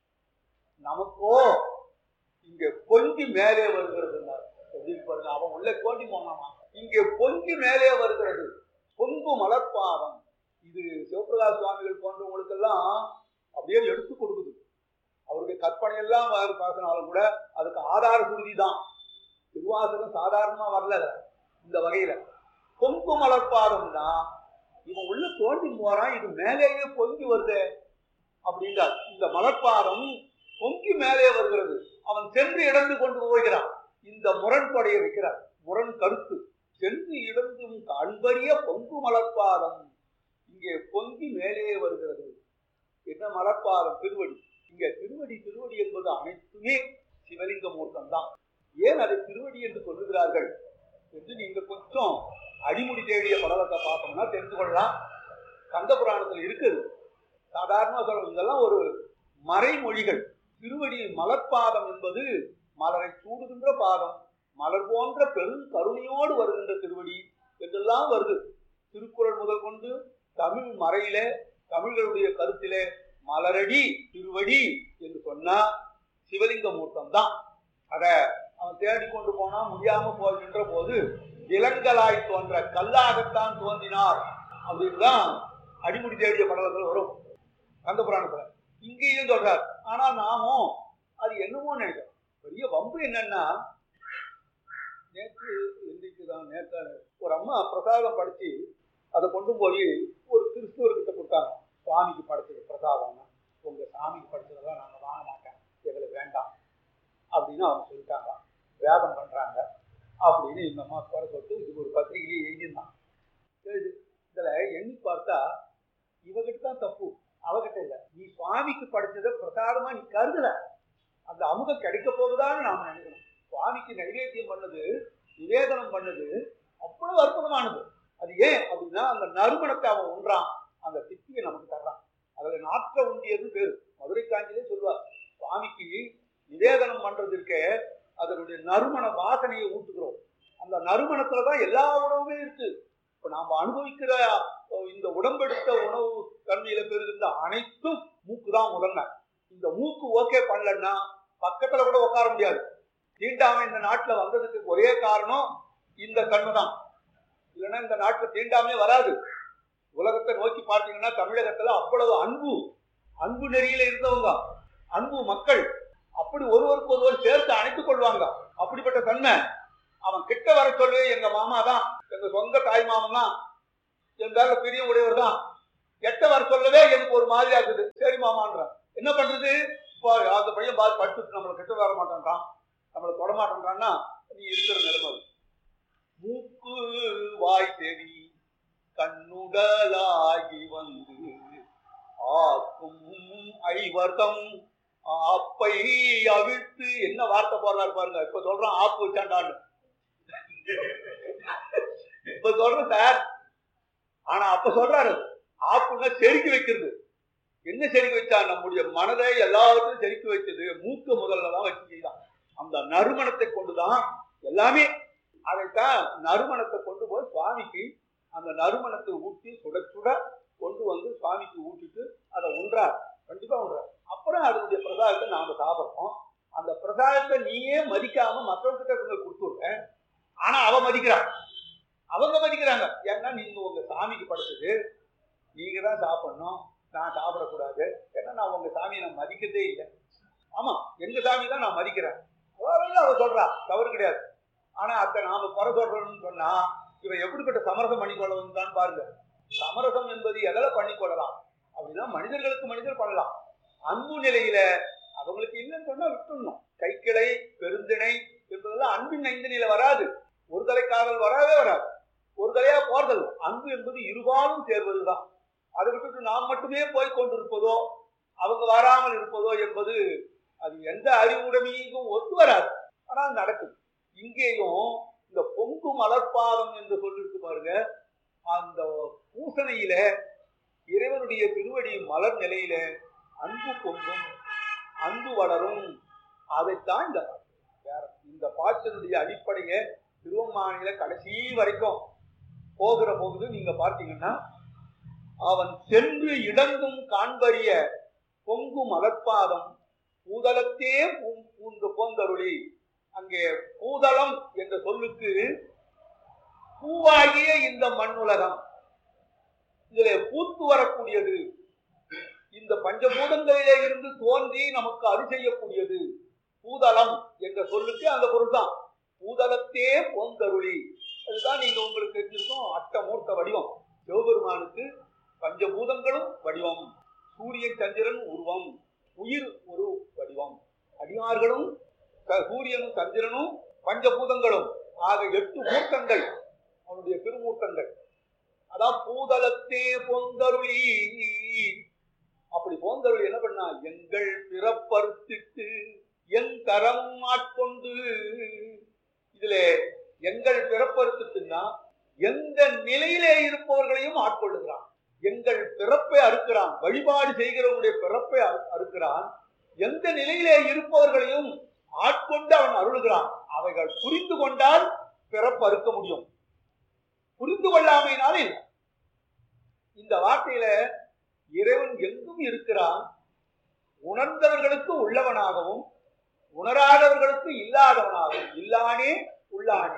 நமக்கோ இங்க பொங்கி மேலே வருகிறது பாருங்க அவன் உள்ள கோண்டி போனாமா இங்கே பொங்கி மேலே வருகிறது பொங்கு மலர்பாதம் இது சிவபிரகாஷ் சுவாமிகள் போன்றவங்களுக்கெல்லாம் அப்படியே எடுத்து கொடுக்குது அவருடைய கற்பனை எல்லாம் பார்க்கனாலும் கூட அதுக்கு ஆதார சுருதி தான் திருவாசகம் சாதாரணமா வரல இந்த வகையில பொங்கு மலர்பாதம்னா இவன் உள்ள தோண்டி போறான் இது மேலேயே பொங்கி வருது அப்படின்றார் இந்த மலர்பாதம் பொங்கி மேலே வருகிறது அவன் சென்று இடந்து கொண்டு போகிறான் இந்த முரண்படைய வைக்கிறார் முரண் கருத்து சென்று இடந்தும் காண்பறிய பொங்கு மலர்பாதம் இங்கே பொங்கி மேலே வருகிறது என்ன மலர்பாதம் திருவடி இங்க திருவடி திருவடி என்பது அனைத்துமே சிவலிங்க மூர்த்தம் தான் ஏன் அதை திருவடி என்று சொல்லுகிறார்கள் என்று நீங்க கொஞ்சம் அடிமுடி தேடிய படலத்தை பார்த்தோம்னா தெரிந்து கொள்ளலாம் கந்த புராணத்தில் இருக்குது சாதாரணமா சொல்றது இதெல்லாம் ஒரு மறைமொழிகள் திருவடி மலர்பாதம் என்பது மலரை சூடுகின்ற பாதம் மலர் போன்ற பெரும் கருணையோடு வருகின்ற திருவடி என்றெல்லாம் வருது திருக்குறள் முதல் கொண்டு தமிழ் மறையில தமிழர்களுடைய கருத்திலே மலரடி திருவடி என்று சொன்னா சிவலிங்க மூர்த்தம் தான் அத அவன் தேடி கொண்டு போனா முடியாம போகின்ற போது இளங்கலாய் தோன்ற கல்லாகத்தான் தோன்றினார் அப்படின்னு தான் அடிமுடி தேடிய படலங்கள் வரும் கந்த புராணத்துல இங்கேயும் சொல்றார் ஆனா நாமும் அது என்னமோ நினைக்கிறோம் பெரிய வம்பு என்னன்னா நேற்று இன்றைக்கு தான் நேற்று ஒரு அம்மா பிரசாதம் படிச்சு அதை கொண்டு போய் ஒரு கிறிஸ்துவர்கிட்ட கொடுத்தாங்க சுவாமிக்கு படைச்சது பிரசாதம்னா உங்க சாமிக்கு படைச்சதெல்லாம் நாங்க வாங்க மாட்டேன் எங்களுக்கு வேண்டாம் அப்படின்னு அவங்க சொல்லிட்டாங்க வேதம் பண்றாங்க அப்படின்னு இந்த அம்மா குறை சொல்லிட்டு இது ஒரு பத்திரிகையிலேயே எழுதியிருந்தான் எழுது இதுல எண்ணி பார்த்தா இவகிட்ட தான் தப்பு அவகிட்ட இல்ல நீ சுவாமிக்கு படைச்சதை பிரசாதமா நீ கருதல அந்த அமுகம் கிடைக்க போகுதான்னு நாம நினைக்கணும் சுவாமிக்கு நைவேத்தியம் பண்ணது நிவேதனம் பண்ணது அவ்வளவு அற்புதமானது அது ஏன் அப்படின்னா அந்த நறுமணத்தை அவன் உண்றான் அந்த திப்பியை நமக்கு தர்றான் அதுல நாற்ற உண்டியது பேரு மதுரை காஞ்சிலே சொல்லுவார் சுவாமிக்கு நிவேதனம் பண்றது இருக்க அதனுடைய நறுமண வாசனையை ஊட்டுகிறோம் அந்த நறுமணத்துலதான் எல்லா உணவுமே இருக்கு இப்ப நாம அனுபவிக்கிற இந்த உடம்பெடுத்த உணவு தன்மையில பெறுகின்ற அனைத்தும் மூக்கு தான் முதல்ல இந்த மூக்கு ஓகே பண்ணலன்னா பக்கத்துல கூட உட்கார முடியாது தீண்டாமை இந்த நாட்டுல வந்ததுக்கு ஒரே காரணம் இந்த கண்ணு தான் இல்லைன்னா இந்த நாட்டுல தீண்டாமே வராது உலகத்தை நோக்கி பார்த்தீங்கன்னா தமிழகத்துல அவ்வளவு அன்பு அன்பு நெறியில இருந்தவங்க அன்பு மக்கள் அப்படி ஒருவருக்கு ஒருவர் சேர்த்து அணைத்துக் கொள்வாங்க அப்படிப்பட்ட தன்மை அவன் கிட்ட வர சொல்லு எங்க மாமா தான் எங்க சொந்த தாய் மாமன் தான் என் பேர்ல பெரிய உடையவர் தான் எட்ட வர சொல்லவே எனக்கு ஒரு மாதிரியா இருக்குது சரி மாமான்றான் என்ன பண்றது இப்போ அந்த பையன் பாரு படுத்து நம்மளை கெட்ட வர மாட்டேன்றான் நம்மளை தொட மாட்டேன்றான்னா நீ இருக்கிற நிலைமை அது. மூக்கு வாய் செவி கண்ணுடலாகி வந்து ஆக்கும் ஐவர்தம் ஆப்பை அவிழ்த்து என்ன வார்த்தை போடுறாரு பாருங்க இப்ப சொல்றான் ஆப்பு வச்சாண்டான்னு இப்ப சொல்றேன் சார் ஆனா அப்ப சொல்றாரு ஆப்புன்னா செருக்கி வைக்கிறது என்ன செருக்கி வச்சா நம்முடைய மனதை எல்லாவற்றையும் செருக்கி வைத்தது மூக்க முதல்ல தான் வச்சு செய்தான் அந்த நறுமணத்தை கொண்டுதான் எல்லாமே அதைத்தான் நறுமணத்தை கொண்டு போய் சுவாமிக்கு அந்த நறுமணத்தை ஊட்டி சுட சுட கொண்டு வந்து சுவாமிக்கு ஊட்டிட்டு அதை உண்றார் கண்டிப்பா உண்றார் அப்புறம் அதனுடைய பிரசாதத்தை நாம சாப்பிடுறோம் அந்த பிரசாதத்தை நீயே மதிக்காம மற்றவங்கிட்ட கொண்டு கொடுத்துடுற ஆனா அவ மதிக்கிறான் அவங்க மதிக்கிறாங்க ஏன்னா நீங்க உங்க சாமிக்கு படைச்சது நீங்க தான் சாப்பிடணும் நான் சாப்பிடக்கூடாது ஏன்னா நான் உங்க சாமியை நான் மதிக்கிறதே இல்லை ஆமா எங்க சாமி தான் நான் மதிக்கிறேன் அவ சொல்றா தவறு கிடையாது ஆனா அத்தை நாம குறை சொல்றோம்னு சொன்னா இவன் எப்படிப்பட்ட சமரசம் பண்ணிக்கொள்ளவும் தான் பாருங்க சமரசம் என்பது எதில் பண்ணிக்கொள்ளலாம் அப்படின்னா மனிதர்களுக்கு மனிதர் பண்ணலாம் அன்பு நிலையில அவங்களுக்கு இல்லைன்னு சொன்னா விட்டுடணும் கைக்கிளை பெருந்திணை என்பதெல்லாம் அன்பின் ஐந்து நிலை வராது ஒரு தலை காதல் வரவே வராது ஒரு தலையா போறதல் அன்பு என்பது இருபாலும் சேர்வதுதான் அதை விட்டுட்டு நாம் மட்டுமே போய் கொண்டிருப்பதோ அவங்க வராமல் இருப்பதோ என்பது அது எந்த அறிவுடைமையும் ஒத்து வராது ஆனால் நடக்குது இங்கேயும் இந்த பொங்கு மலர்பாதம் என்று சொல்லிருக்கு பாருங்க அந்த பூசணையில இறைவனுடைய திருவடி மலர் நிலையில அன்பு பொங்கும் அன்பு வளரும் அதைத்தான் இந்த பாட்டு. வேற இந்த பாட்டினுடைய அடிப்படையை திருவம்மானில கடைசி வரைக்கும் போகிற போகுது நீங்க பார்த்தீங்கன்னா அவன் சென்று இடங்கும் காண்பறிய பொங்கு மலர்பாதம் பூதலத்தே பூ- பூந்து போந்தருளி அங்கே பூதலம் என்ற சொல்லுக்கு பூவாகிய இந்த மண்ணுலகம் இதுல பூத்து வரக்கூடியது இந்த பஞ்சபூதங்களிலே இருந்து தோன்றி நமக்கு அரு செய்யக்கூடியது பூதலம் என்ற சொல்லுக்கு அந்த பொருள் தான் பூதலத்தே போந்தருளி அதுதான் நீங்க உங்களுக்கு தெரிஞ்சிருக்கும் அட்டமூர்த்த வடிவம் சிவபெருமானுக்கு பஞ்சபூதங்களும் வடிவம் சூரியன் சந்திரன் உருவம் உயிர் ஒரு வடிவம் அடியார்களும் க- சூரியனும் சந்திரனும் பஞ்சபூதங்களும் ஆக எட்டு மூர்த்தங்கள் அவனுடைய திருமூர்த்தங்கள் அதான் பூதலத்தே பொந்தருளி அப்படி போந்தருளி என்ன பண்ணா எங்கள் பிறப்பறுத்திட்டு என் கரம் ஆட்கொண்டு இதுல எங்கள் பிறப்பறுத்துட்டுன்னா எந்த நிலையிலே இருப்பவர்களையும் ஆட்கொள்ளுகிறான் எங்கள் பிறப்பை அறுக்கிறான் வழிபாடு செய்கிறவனுடைய பிறப்பை அறு- அறுக்கிறான் எந்த நிலையிலே இருப்பவர்களையும் ஆட்கொண்டு அவன் அருளுகிறான் அவைகள் புரிந்து கொண்டால் பிறப்பு அறுக்க முடியும் புரிந்து கொள்ளாமையினால இல்லை இந்த வார்த்தையில இறைவன் எங்கும் இருக்கிறான் உணர்ந்தவர்களுக்கு உள்ளவனாகவும் உணராதவர்களுக்கு இல்லாதவனாகவும் இல்லானே உள்ளானே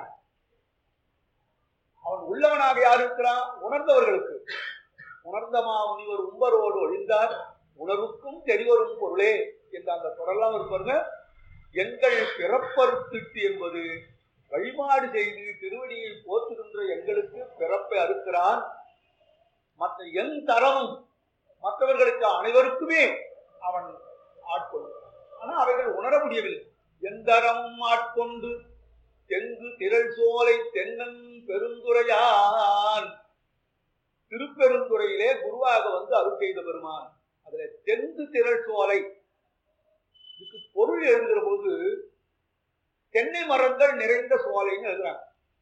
அவன் உள்ளவனாக யார் இருக்கிறான் உணர்ந்தவர்களுக்கு உணர்ந்தமா முனிவர் உம்பரோடு ஒழிந்தார் உணர்வுக்கும் தெரிவரும் பொருளே என்ற அந்த தொடரெல்லாம் இருப்பாருங்க எங்கள் பிறப்பறுத்திட்டு என்பது வழிபாடு செய்து திருவடியை போற்றுகின்ற எங்களுக்கு பிறப்பை அறுக்கிறான் மற்ற என் தரமும் மற்றவர்களுக்கு அனைவருக்குமே அவன் ஆட்கொள்ளும் ஆனா அவைகள் உணர முடியவில்லை எந்தரமும் ஆட்கொண்டு தெங்கு திரள் சோலை தென்னன் பெருந்துரையான் திருப்பெருந்துறையிலே குருவாக வந்து அருள் செய்த பெருமான் அதுல தெங்கு திரள் சோலை இதுக்கு பொருள் எழுதுகிற போது தென்னை மரங்கள் நிறைந்த சோலைன்னு எழுதுறாங்க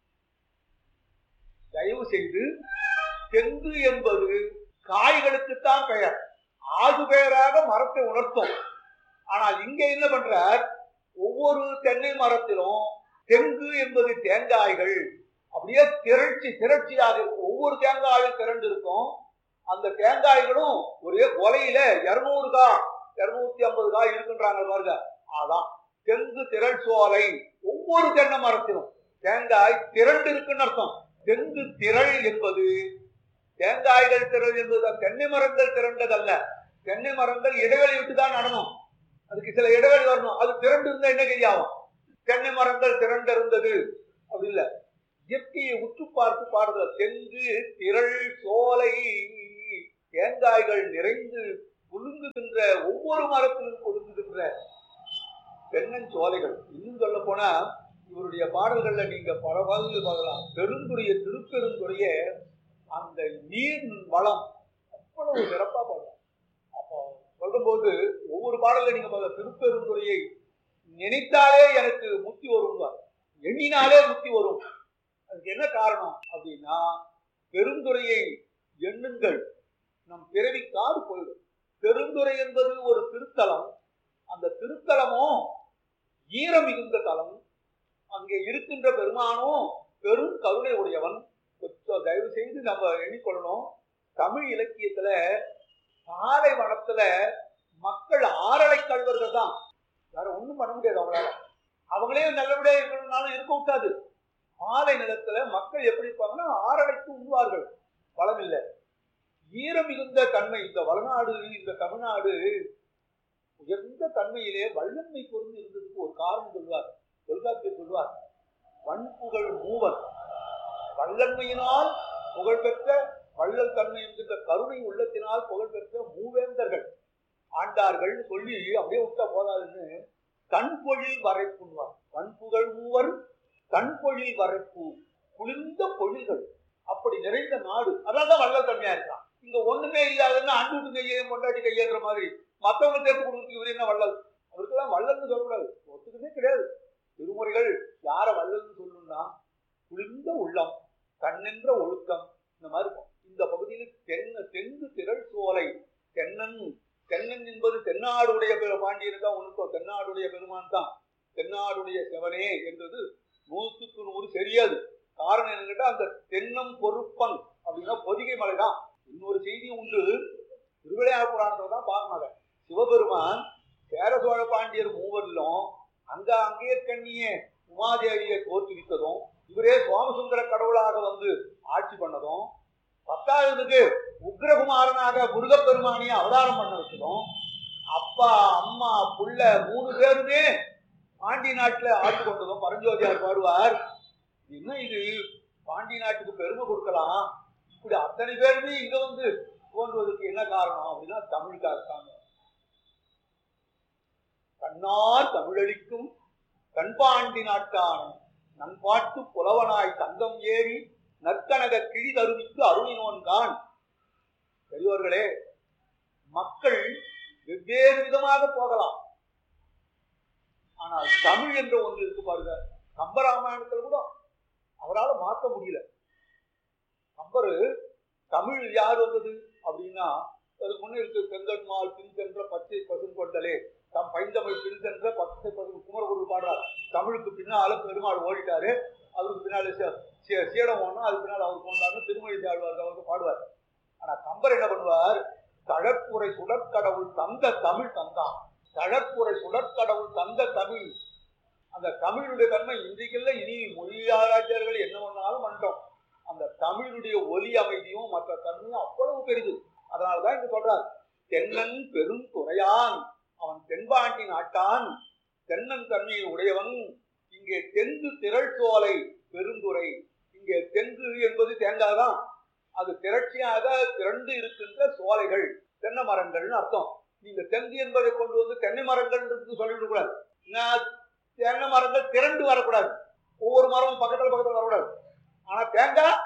தயவு செய்து தெங்கு என்பது காய்களுக்குத்தான் பெயர் ஆது பெயராக மரத்தை உணர்த்தும் ஆனால் இங்க என்ன பண்றார் ஒவ்வொரு தென்னை மரத்திலும் தெங்கு என்பது தேங்காய்கள் அப்படியே திரட்சி திரட்சியாக இருக்கும் ஒவ்வொரு தேங்காயும் திரண்டு இருக்கும் அந்த தேங்காய்களும் ஒரே கொலையில இருநூறு கா இருநூத்தி ஐம்பது காய் இருக்குன்றாங்க பாருங்க அதான் தெங்கு திரள் சோலை ஒவ்வொரு தென்னை மரத்திலும் தேங்காய் திரண்டு இருக்குன்னு அர்த்தம் தெங்கு திரள் என்பது தேங்காய்கள் திரள் என்பது தென்னை மரங்கள் திரண்டதல்ல தென்னை மரங்கள் இடைவெளி விட்டு தான் நடணும் அதுக்கு சில இடைவெளி வரணும் அது திரண்டு இருந்தா என்ன கையாகும் தென்னை மரங்கள் திரண்டு இருந்தது அப்படி இல்ல இயற்கையை உற்று பார்த்து பாடுதல் தெங்கு திரள் சோலை தேங்காய்கள் நிறைந்து குலுங்குகின்ற ஒவ்வொரு மரத்திலும் குலுங்குகின்ற தென்னஞ்சோலைகள் இன்னும் சொல்ல போனா இவருடைய பாடல்கள்ல நீங்க பல பாடல்கள் பார்க்கலாம் பெருந்துறைய திருப்பெருந்துறைய அந்த நீர் வளம் அவ்வளவு சிறப்பா பாடலாம் அப்போ சொல்லும்போது ஒவ்வொரு பாடல்ல நீங்க பார்க்க திருப்பெருந்துறையை நினைத்தாலே எனக்கு முக்தி வரும்வார் எண்ணினாலே முக்தி வரும் அதுக்கு என்ன காரணம் அப்படின்னா பெருந்துறையை எண்ணுங்கள் நம் பிறவி காடு போயிடும் பெருந்துறை என்பது ஒரு திருத்தலம் அந்த திருத்தலமும் ஈரம் மிகுந்த தலம் அங்கே இருக்கின்ற பெருமானும் பெரும் கருணை உடையவன் கொஞ்சம் தயவு செய்து நம்ம எண்ணிக்கொள்ளணும் தமிழ் இலக்கியத்துல பாலைவனத்துல மக்கள் ஆறலை கல்வர்கள் தான் வேற ஒண்ணும் பண்ண முடியாது அவங்களால அவங்களே நல்லபடியா இருக்கணும்னாலும் இருக்க விட்டாது பாலை நிலத்துல மக்கள் எப்படி இருப்பாங்கன்னா ஆறலைக்கு உண்வார்கள் வளம் இல்லை ஈரம் மிகுந்த தன்மை இந்த வளநாடு இந்த தமிழ்நாடு உயர்ந்த தன்மையிலே வல்லன்மை பொருந்து இருந்ததுக்கு ஒரு காரணம் சொல்வார் தொல்காப்பியர் சொல்வார் வன்புகழ் மூவர் வல்லன்மையினால் புகழ்பெற்ற வள்ளல் தன்மை என்கின்ற கருணை உள்ளத்தினால் புகழ்பெற்ற மூவேந்தர்கள் ஆண்டார்கள் சொல்லி அப்படியே விட்டா போதாதுன்னு தன்பொழில் வரைப்புன்வார் வன்புகழ் மூவர் தன்பொழில் வரைப்பு குளிர்ந்த பொழில்கள் அப்படி நிறைந்த நாடு அதான் வள்ளல் தன்மையா இருக்கான் இங்க ஒண்ணுமே இல்லாதன்னு அண்டு விட்டு கையே கொண்டாடி கையேன்ற மாதிரி மத்தவங்க தேர்த்து கொடுத்து இவர் என்ன வள்ளல் அவருக்கெல்லாம் வள்ளல்னு சொல்லக்கூடாது ஒத்துக்கவே கிடையாது திருமுறைகள் யார வள்ளல்னு சொல்லணும்னா குளிர்ந்த உள்ளம் கண்ணென்ற ஒழுக்கம் இந்த மாதிரி இருக்கும் இந்த பகுதியில் தென்ன தெங்கு திரள் சோலை தென்னன் தென்னன் என்பது தென்னாடுடைய பெரு பாண்டியன் தான் உனக்கோ தென்னாடுடைய பெருமான் தான் தென்னாடுடைய செவனே என்றது நூற்றுக்கு நூறு சரியாது காரணம் என்னன்னு கேட்டா அந்த தென்னம் பொறுப்பன் அப்படின்னா பொதிகை மலை தான் இன்னொரு செய்தி உண்டு திருவிளையாட புராணத்தை தான் பார்க்கணும் அதை சிவபெருமான் சேர சோழ பாண்டியர் மூவரிலும் அங்க அங்கே கண்ணியே உமாதேவியை தோற்றுவித்ததும் இவரே சோமசுந்தர கடவுளாக வந்து ஆட்சி பண்ணதும் பத்தாவதுக்கு உக்ரகுமாரனாக முருகப்பெருமானிய அவதாரம் பண்ண வச்சதும் அப்பா அம்மா புள்ள மூணு பேருமே பாண்டி நாட்டுல ஆட்சி கொண்டதும் பரஞ்சோதியார் பாடுவார் என்ன இது பாண்டி நாட்டுக்கு பெருமை கொடுக்கலாம் இப்படி அத்தனை பேருமே இங்க வந்து தோன்றுவதற்கு என்ன காரணம் அப்படின்னா தமிழுக்காக இருக்காங்க கண்ணார் தமிழளிக்கும் கண்பாண்டி நாட்டான நண்பாட்டு புலவனாய் தங்கம் ஏறி நற்கனக கிழி தருவிக்கு அருளினோன்கான் பெரியோர்களே மக்கள் வெவ்வேறு விதமாக போகலாம் ஆனால் தமிழ் என்ற ஒன்று இருக்கு பாருங்க கம்பராமாயணத்துல கூட அவரால் மாற்ற முடியல கம்பரு தமிழ் யார் வந்தது அப்படின்னா அதுக்கு முன்னே இருக்கு செங்கன்மால் பின் சென்ற பச்சை பசுங்கொண்டலே தம் பைந்தமிழ் பின் சென்ற பச்சை பசு குமரகுரு பாடுறார் தமிழுக்கு பின்னால பெருமாள் ஓடிட்டாரு அவருக்கு பின்னால சே- சே- சீடம் ஓடணும் அதுக்கு பின்னால் அவர் போனார்னு திருமொழி தாழ்வார் அவருக்கு பாடுவார் ஆனா கம்பர் என்ன பண்ணுவார் தழற்புரை சுடற்கடவுள் தந்த தமிழ் தந்தான் தழற்புரை சுடற்கடவுள் தந்த தமிழ் அந்த தமிழுடைய தன்மை இன்றைக்கல்ல இனி மொழி ஆராய்ச்சியர்கள் என்ன பண்ணாலும் பண்ணிட்டோம் அந்த தமிழுடைய ஒலி அமைதியும் மற்ற தன்மையும் அவ்வளவு பெரிது அதனாலதான் இங்க சொல்றார் தென்னன் பெருந்துறையான் அவன் தென்பாண்டி நாட்டான் தென்னன் தன்மையை உடையவன் இங்கே தெங்கு திரள் சோலை பெருந்துறை இங்கே தெங்கு என்பது தேங்காய் தான் அது திரட்சியாக திரண்டு இருக்கின்ற சோலைகள் தென்னை மரங்கள்னு அர்த்தம் நீங்க தெங்கு என்பதை கொண்டு வந்து தென்னை மரங்கள் சொல்லிவிட கூடாது நான் தென்னை மரங்கள் திரண்டு வரக்கூடாது ஒவ்வொரு மரமும் பக்கத்துல பக்கத்துல வரக்கூடாது ஆனா தேங்காய்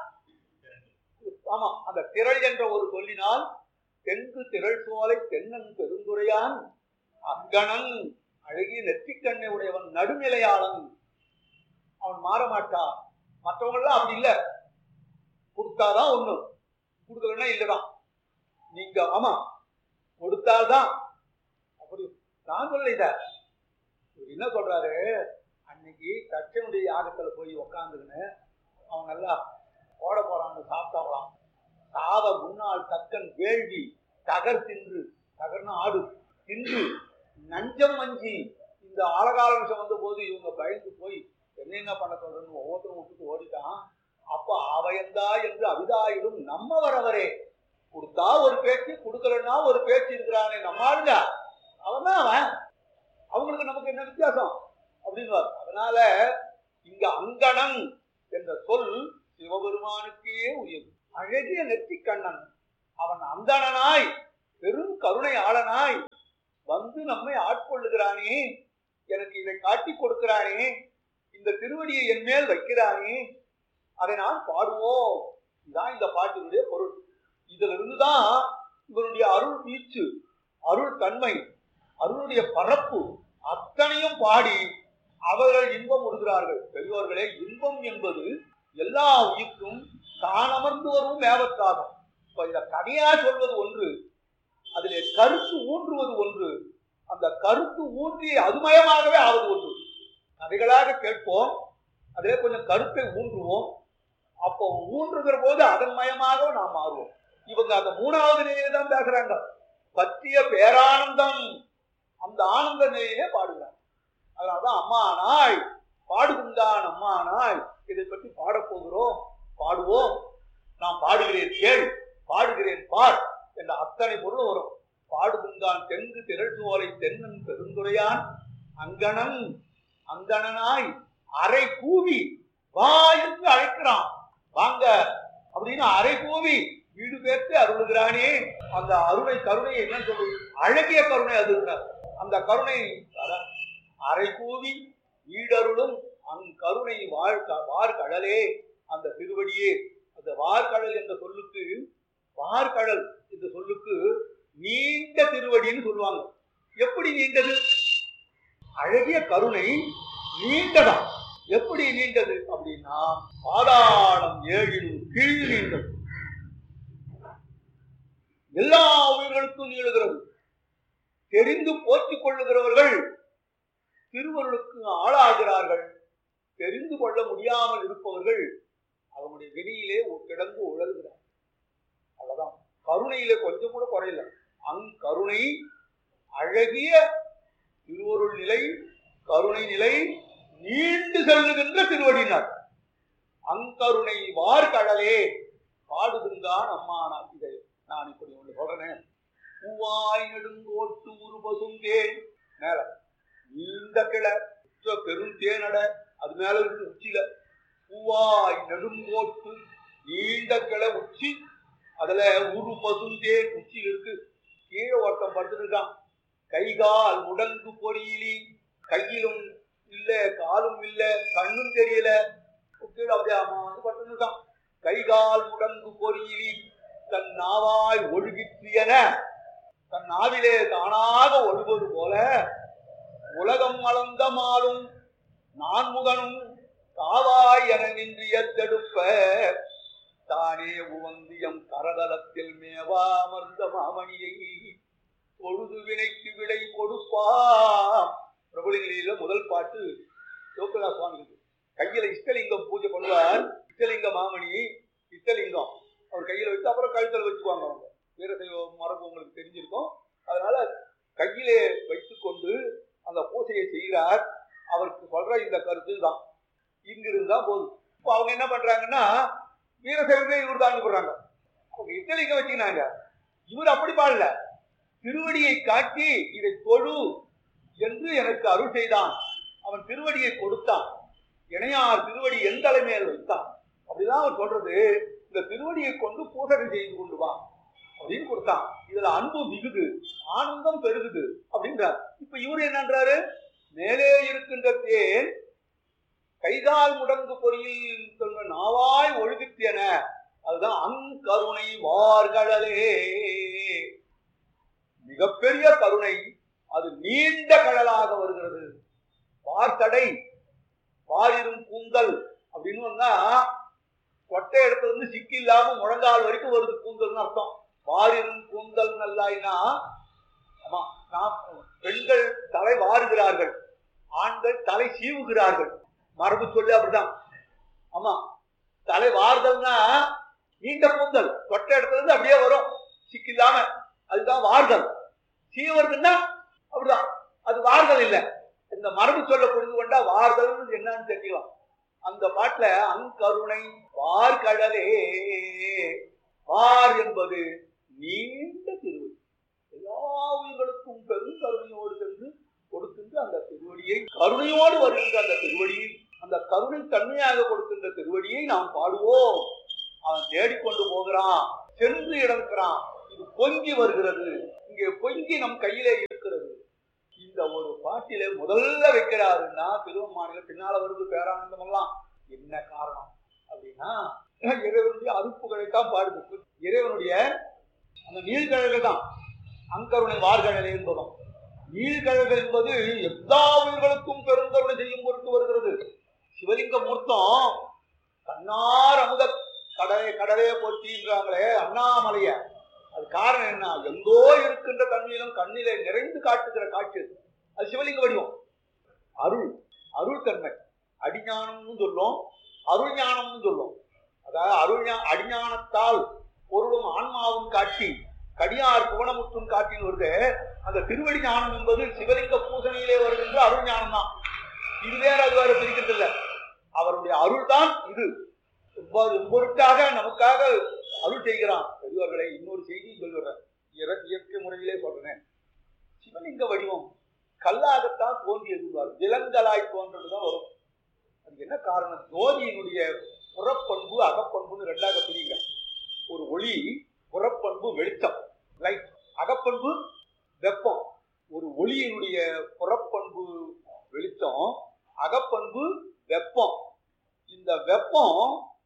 ஆமா அந்த திரள் என்ற ஒரு சொல்லினால் தெங்கு திரள் சோலை தென்னன் பெருந்துரையான் அங்கணன் அழகிய நெற்றிக்கண்ணை உடையவன் நடுநிலையாளன் அவன் மாற மாட்டான் மற்றவங்கெல்லாம் அப்படி இல்ல கொடுத்தாதான் ஒண்ணு கொடுக்கலன்னா இல்லதான் நீங்க ஆமா கொடுத்தால்தான் அப்படி நான் சொல்ல இத இவர் என்ன சொல்றாரு அன்னைக்கு தச்சனுடைய யாகத்துல போய் உக்காந்துக்கின்னு அவன் நல்லா ஓட போறான்னு சாப்பிட்டாங்களாம் சாவ முன்னாள் தக்கன் வேள்வி தகர் தின்று தகர்னா ஆடு தின்று நஞ்சம் மஞ்சி இந்த ஆழகால விஷயம் வந்த போது இவங்க பயந்து போய் என்னென்ன பண்ண சொல்றேன்னு ஒவ்வொருத்தரும் விட்டுட்டு ஓடிட்டான் அப்ப அவையந்தா என்று அவிதாயிடும் நம்ம வரவரே கொடுத்தா ஒரு பேச்சு கொடுக்கலன்னா ஒரு பேச்சு இருக்கிறானே நம்ம ஆளுங்க அவன் தான் அவன் அவங்களுக்கு நமக்கு என்ன வித்தியாசம் அப்படின்னு அதனால இங்க அங்கணன் என்ற சொல் சிவபெருமானுக்கே உரியது அழகிய நெற்றிக் கண்ணன் அவன் அந்தணனாய் பெரும் கருணை ஆளனாய் வந்து நம்மை ஆட்கொள்ளுகிறானே எனக்கு இதை காட்டிக் கொடுக்கிறானே இந்த திருவடியை என் மேல் வைக்கிறானே அதை நான் பாடுவோம் இதான் இந்த பாட்டினுடைய பொருள் இதுல இருந்துதான் இவனுடைய அருள் வீச்சு அருள் தன்மை அருளுடைய பரப்பு அத்தனையும் பாடி அவர்கள் இன்பம் உறுகிறார்கள் பெரியோர்களே இன்பம் என்பது எல்லா உயிர்க்கும் தான் அமர்ந்து வரும் மேவத்தாகும் இப்ப இத கதையா சொல்வது ஒன்று அதிலே கருத்து ஊன்றுவது ஒன்று அந்த கருத்து ஊன்றி அதுமயமாகவே ஆவது ஒன்று கதைகளாக கேட்போம் அதிலே கொஞ்சம் கருத்தை ஊன்றுவோம் அப்போ ஊன்றுகிற போது அதன் மயமாக நாம் மாறுவோம் இவங்க அந்த மூணாவது நிலையில தான் பேசுறாங்க பற்றிய பேரானந்தம் அந்த ஆனந்த நிலையிலே பாடுகிறார் அதனாலதான் அம்மா நாய் பாடுகின்றான் அம்மா நாய் இதை பற்றி பாடப் போகிறோம் பாடுவோம் நான் பாடுகிறேன் கேள் பாடுகிறேன் பார் என்ற அத்தனை பொருள் வரும் பாடுகின்றான் தெங்கு திரள் சோலை தென்னன் பெருந்துரையான் அங்கணன் அங்கணனாய் அரை கூவி வா என்று அழைக்கிறான் வாங்க அப்படின்னு அரை கூவி வீடு பேர்த்து அருளுகிறானே அந்த அருளை கருணை என்ன சொல்றது அழகிய கருணை அது அந்த கருணை அத- அரை கூவி வீடருளும் அங் கருணை வாழ் வார்கடலே அந்த திருவடியே அந்த வார்கடல் என்ற சொல்லுக்கு வார்கடல் என்ற சொல்லுக்கு நீண்ட திருவடின்னு சொல்லுவாங்க எப்படி நீண்டது அழகிய கருணை நீண்டதா எப்படி நீண்டது அப்படின்னா பாதாளம் ஏழிலும் கீழ் நீண்டது எல்லா உயிர்களுக்கும் நீளுகிறது தெரிந்து போற்றிக் கொள்ளுகிறவர்கள் திருவருளுக்கு ஆளாகிறார்கள் தெரிந்து கொள்ள முடியாமல் இருப்பவர்கள் அவனுடைய வெளியிலே கிடந்து உழல்கிறார் அவ்வளவுதான் கருணையிலே கொஞ்சம் கூட குறையல அங்கருணை அழகிய திருவருள் நிலை கருணை நிலை நீண்டு செல்லுகின்ற திருவடினார் அங்கருணை வார்கடலே பாடுகின்றான் அம்மானா இதை நான் இப்படி ஒன்று சொல்றேன் பூவாய் நெடுங்கோட்டு உருபசுந்தேன் மேல நீண்ட கிளை உச்ச பெரும் தேனட அது மேல இருக்கு உச்சியில பூவாய் நெடுங்கோட்டு நீண்ட கிளை உச்சி அதுல உரு பசுந்தேன் உச்சியில் இருக்கு கீழே ஒருத்தன் படுத்துருக்கான் கை கால் முடங்கு பொறியிலி கையிலும் இல்ல காலும் இல்ல கண்ணும் தெரியல கீழே அப்படியே அவன் வந்து படுத்துருக்கான் கை கால் முடங்கு பொறியிலி தன் நாவாய் ஒழுகிற்று என தன் நாவிலே தானாக ஒழுவது போல உலகம் மலர்ந்த மாலும் நான்முகனும் காவாய் என நின்றிய தடுப்ப தானே உவந்தியம் கரதலத்தில் மேவா அமர்ந்த மாமணியை பொழுது வினைக்கு விடை கொடுப்பாம் பிரபலிகளில முதல் பாட்டு சிவபிரகா சுவாமிகள் கையில இஷ்டலிங்கம் பூஜை பண்ணுவார் இஷ்டலிங்க மாமணி இஷ்டலிங்கம் அவர் கையில வச்சு அப்புறம் கழுத்தில் வச்சுக்குவாங்க அவங்க வீரசைவ மரபு உங்களுக்கு தெரிஞ்சிருக்கும் அதனால கையிலே வைத்துக்கொண்டு அந்த பூஜையை செய்கிறார் அவருக்கு சொல்ற இந்த கருத்து தான் இங்கிருந்து தான் போதும் இப்போ அவங்க என்ன பண்றாங்கன்னா வீரசைவமே இவர் தான் போடுறாங்க அவங்க இட்டலிங்க வச்சுக்கினாங்க இவர் அப்படி பாடல திருவடியை காட்டி இதை தொழு என்று எனக்கு அருள் செய்தான் அவன் திருவடியை கொடுத்தான் இணையார் திருவடி என் தலைமையில் வைத்தான் அப்படிதான் அவர் சொல்றது இந்த திருவடியை கொண்டு பூசனை செய்து கொண்டு வா அப்படின்னு கொடுத்தான் இதுல அன்பு மிகுது ஆனந்தம் பெருகுது அப்படின்றார் இப்ப இவர் என்னன்றாரு மேலே இருக்கின்ற தேன் கைகால் முடங்கு பொறியில் சொல்ற நாவாய் ஒழுகுத்தியன அதுதான் அங்கருணை வார்கடலே மிகப்பெரிய கருணை அது நீண்ட கடலாக வருகிறது வார்த்தடை வாரிரும் கூந்தல் அப்படின்னு வந்தா கொட்டை இடத்துல இருந்து சிக்கி இல்லாம முழங்கால் வரைக்கும் வருது கூந்தல்னு அர்த்தம் வாரிரும் கூந்தல் நல்லாயினா ஆமா நாம் பெண்கள் தலை வாருகிறார்கள் ஆண்கள் தலை சீவுகிறார்கள் மரபு சொல்லி அப்படிதான் ஆமா தலை வார்தல்னா நீண்ட கூந்தல் தொட்ட இடத்துல இருந்து அப்படியே வரும் சிக்கில்லாம அதுதான் வார்தல் சீவர்துன்னா அப்படிதான் அது வார்தல் இல்ல இந்த மரபு சொல்ல புரிந்து கொண்டா வார்தல் என்னன்னு தெரிஞ்சுக்கலாம் அந்த பாட்டுல அங்கருணை வார்கடலே வார் என்பது நீண்ட திருவடி எல்லா உயிர்களுக்கும் பெரும் கருணையோடு சென்று கொடுக்கின்ற அந்த திருவடியை கருணையோடு வருகின்ற அந்த திருவடியை அந்த கருணை தன்மையாக கொடுக்கின்ற திரு திருவடியை நாம் பாடுவோம் அவன் தேடிக்கொண்டு போகிறான் சென்று இடக்கிறான் இது பொங்கி வருகிறது இங்கே பொங்கி நம் கையிலே இருக்கிறது இந்த ஒரு பாட்டிலே முதல்ல வைக்கிறாருன்னா திருவம்மாநில பின்னால வருது பேரானந்தம் எல்லாம் என்ன காரணம் அப்படின்னா இறைவனுடைய அறுப்புகளைத்தான் பாடுது இறைவனுடைய அந்த நீழ்கழல்கள் தான் அங்கருணை வார்கழலை என்பதும் நீழ்கழல்கள் என்பது எல்லா உயிர்களுக்கும் பெருங்கருணை செய்யும் பொருட்டு வருகிறது சிவலிங்க மூர்த்தம் கண்ணார் அமுத கடலை கடலே போற்றின்றாங்களே அண்ணாமலைய அது காரணம் என்ன எங்கோ இருக்கின்ற தன்மையிலும் கண்ணிலே நிறைந்து காட்டுகிற காட்சி அது. அது சிவலிங்க வடிவம் அருள் அருள் தன்மை அடிஞானம்னு சொல்லும் அருள் ஞானம்னு சொல்லும் அதாவது அருள் ஞா- அடிஞானத்தால் பொருளும் ஆன்மாவும் காட்டி கடியார் புவனமுற்றும் காட்டில் வருது அந்த திருவடி ஞானம் என்பது சிவலிங்க பூசணையிலே வருகின்ற அருள் ஞானம் தான் இது வேற அது வேற பிரிக்கிறது இல்ல அவருடைய அருள் தான் இது இவ்வ- பொருட்டாக நமக்காக அருள் செய்கிறான் பெரியவர்களை இன்னொரு செய்தி சொல்லுறேன் இற- இயற்கை முறையிலே சொல்றேன் சிவலிங்க வடிவம் கல்லாகத்தான் தோன்றியது பாரு. விலங்கலாய் தோன்றதுதான் வரும் அது என்ன காரணம் ஜோதியினுடைய புறப்பண்பு அகப்பண்புன்னு ரெண்டாக பிரிங்க ஒரு ஒளி புறப்பண்பு வெளிச்சம் லைட் அகப்பண்பு வெப்பம் ஒரு ஒளியினுடைய புறப்பண்பு வெளிச்சம் அகப்பண்பு வெப்பம் இந்த வெப்பம்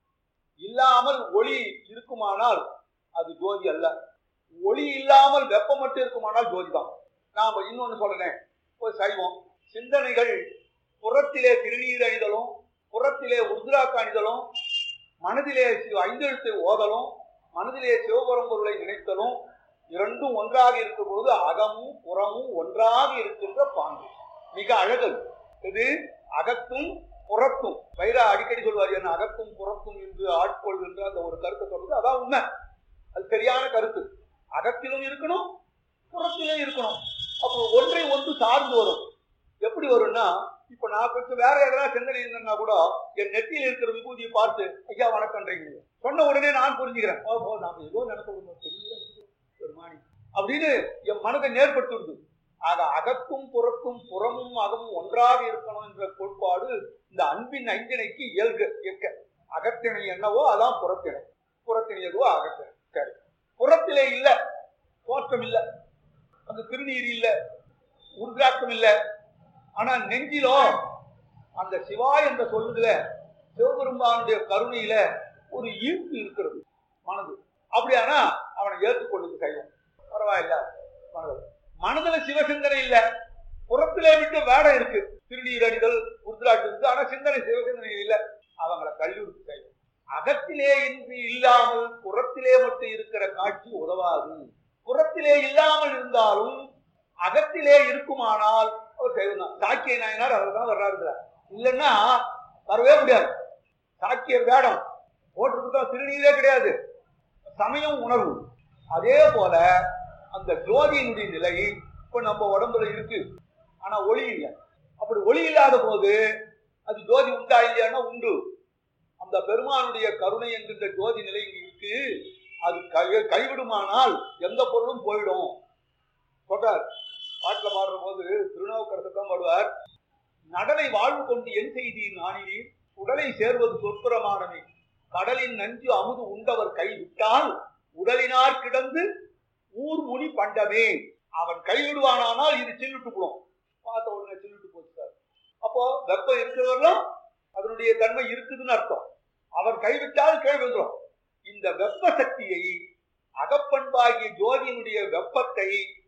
இல்லாமல் ஒளி இருக்குமானால் அது ஜோதி அல்ல ஒளி இல்லாமல் வெப்பம் மட்டும் இருக்குமானால் ஜோதி தான் நாம இன்னொன்னு சொல்றேன் ஒரு சைவம் சிந்தனைகள் புறத்திலே திருநீர் அணிதலும் புறத்திலே உருத்ராக்கு அணிதலும் மனதிலே சி- ஐந்தெழுத்தை ஓதலும் மனதிலே சிவபுரம் பொருளை நினைத்தலும் இரண்டும் ஒன்றாக இருக்கும் பொழுது அகமும் புறமும் ஒன்றாக இருக்கின்ற பாங்கு மிக அழகு இது அகத்தும் புறத்தும் வைரா அடிக்கடி சொல்வார் என்ன அகத்தும் புறத்தும் என்று ஆட்கொள்கின்ற அந்த ஒரு கருத்தை சொல்றது அதான் உண்மை அது சரியான கருத்து அகத்திலும் இருக்கணும் புறத்திலும் இருக்கணும் அப்போ ஒன்றை ஒன்று சார்ந்து வரும் எப்படி வரும்னா இப்ப நான் கொஞ்சம் வேற எதனா சிந்தனை இருந்தேன்னா கூட என் நெத்தியில் இருக்கிற விபூதியை பார்த்து ஐயா வணக்கன்றீங்க சொன்ன உடனே நான் புரிஞ்சுக்கிறேன் ஓ ஓ நாம ஏதோ நினைப்போம் தெரியல பெருமானி அப்படின்னு என் மனதை நேர்படுத்திடுது ஆக அகத்தும் புறத்தும் புறமும் அகமும் ஒன்றாக இருக்கணும் என்ற கோட்பாடு இந்த அன்பின் ஐந்திணைக்கு இயல்க இயக்க அகத்திணை என்னவோ அதான் புறத்திணை புறத்திணை எதுவோ அகத்திணை சரி புறத்திலே இல்ல தோற்றம் இல்ல அந்த திருநீர் இல்ல உருதாக்கம் இல்ல ஆனா நெஞ்சிலோ அந்த சிவா என்ற சொல்லுதுல சிவபெருமானுடைய கருணையில ஒரு ஈர்ப்பு இருக்கிறது மனது அப்படியானா அவனை ஏற்றுக்கொள்ளுது கைவம் பரவாயில்ல மனதில் மனதுல சிவசிந்தனை இல்ல புறத்திலே விட்டு வேடம் இருக்கு திருநீர் அணிதல் உருத்ராட்சி இருக்கு ஆனா சிந்தனை சிவசிந்தனை இல்ல அவங்களை கல்லூரிக்கு கைவம் அகத்திலே இன்றி இல்லாமல் புறத்திலே மட்டும் இருக்கிற காட்சி உதவாது புறத்திலே இல்லாமல் இருந்தாலும் அகத்திலே இருக்குமானால் அவர் செய்யணும் சாக்கிய நாயனார் அவர் தான் வர்றாரு இல்லைன்னா வரவே முடியாது சாக்கியர் வேடம் போட்டிருக்கா திருநீரே கிடையாது சமயம் உணர்வு அதே போல அந்த ஜோதியினுடைய நிலை இப்ப நம்ம உடம்புல இருக்கு ஆனா ஒளி இல்லை அப்படி ஒளி இல்லாத போது அது ஜோதி உண்டா இல்லையான்னா உண்டு அந்த பெருமானுடைய கருணை என்கின்ற ஜோதி நிலை இங்க இருக்கு அது கை- கைவிடுமானால் எந்த பொருளும் போயிடும் சொல்றார் பாட்டுல பாடுற போது திருநாவுக்கரசர் தான் பாடுவார் நடனை வாழ்வு கொண்டு என் செய்தி நாணினீர் உடலை சேர்வது சொற்புறமானமே கடலின் நஞ்சு அமுது உண்டவர் கை விட்டால் உடலினார் கிடந்து ஊர் முனி பண்டமே அவன் கைவிடுவானானால் இது சில்லுட்டு போடும் பார்த்த உடனே சில்லுட்டு போச்சு சார் அப்போ வெப்பம் இருக்கிறவர்களும் அதனுடைய தன்மை இருக்குதுன்னு அர்த்தம் அவர் கைவிட்டால் கீழ் விழுந்துரும் இந்த வெப்ப சக்தியை அகப்பண்பாகிய ஜோதியினுடைய வெப்பத்தை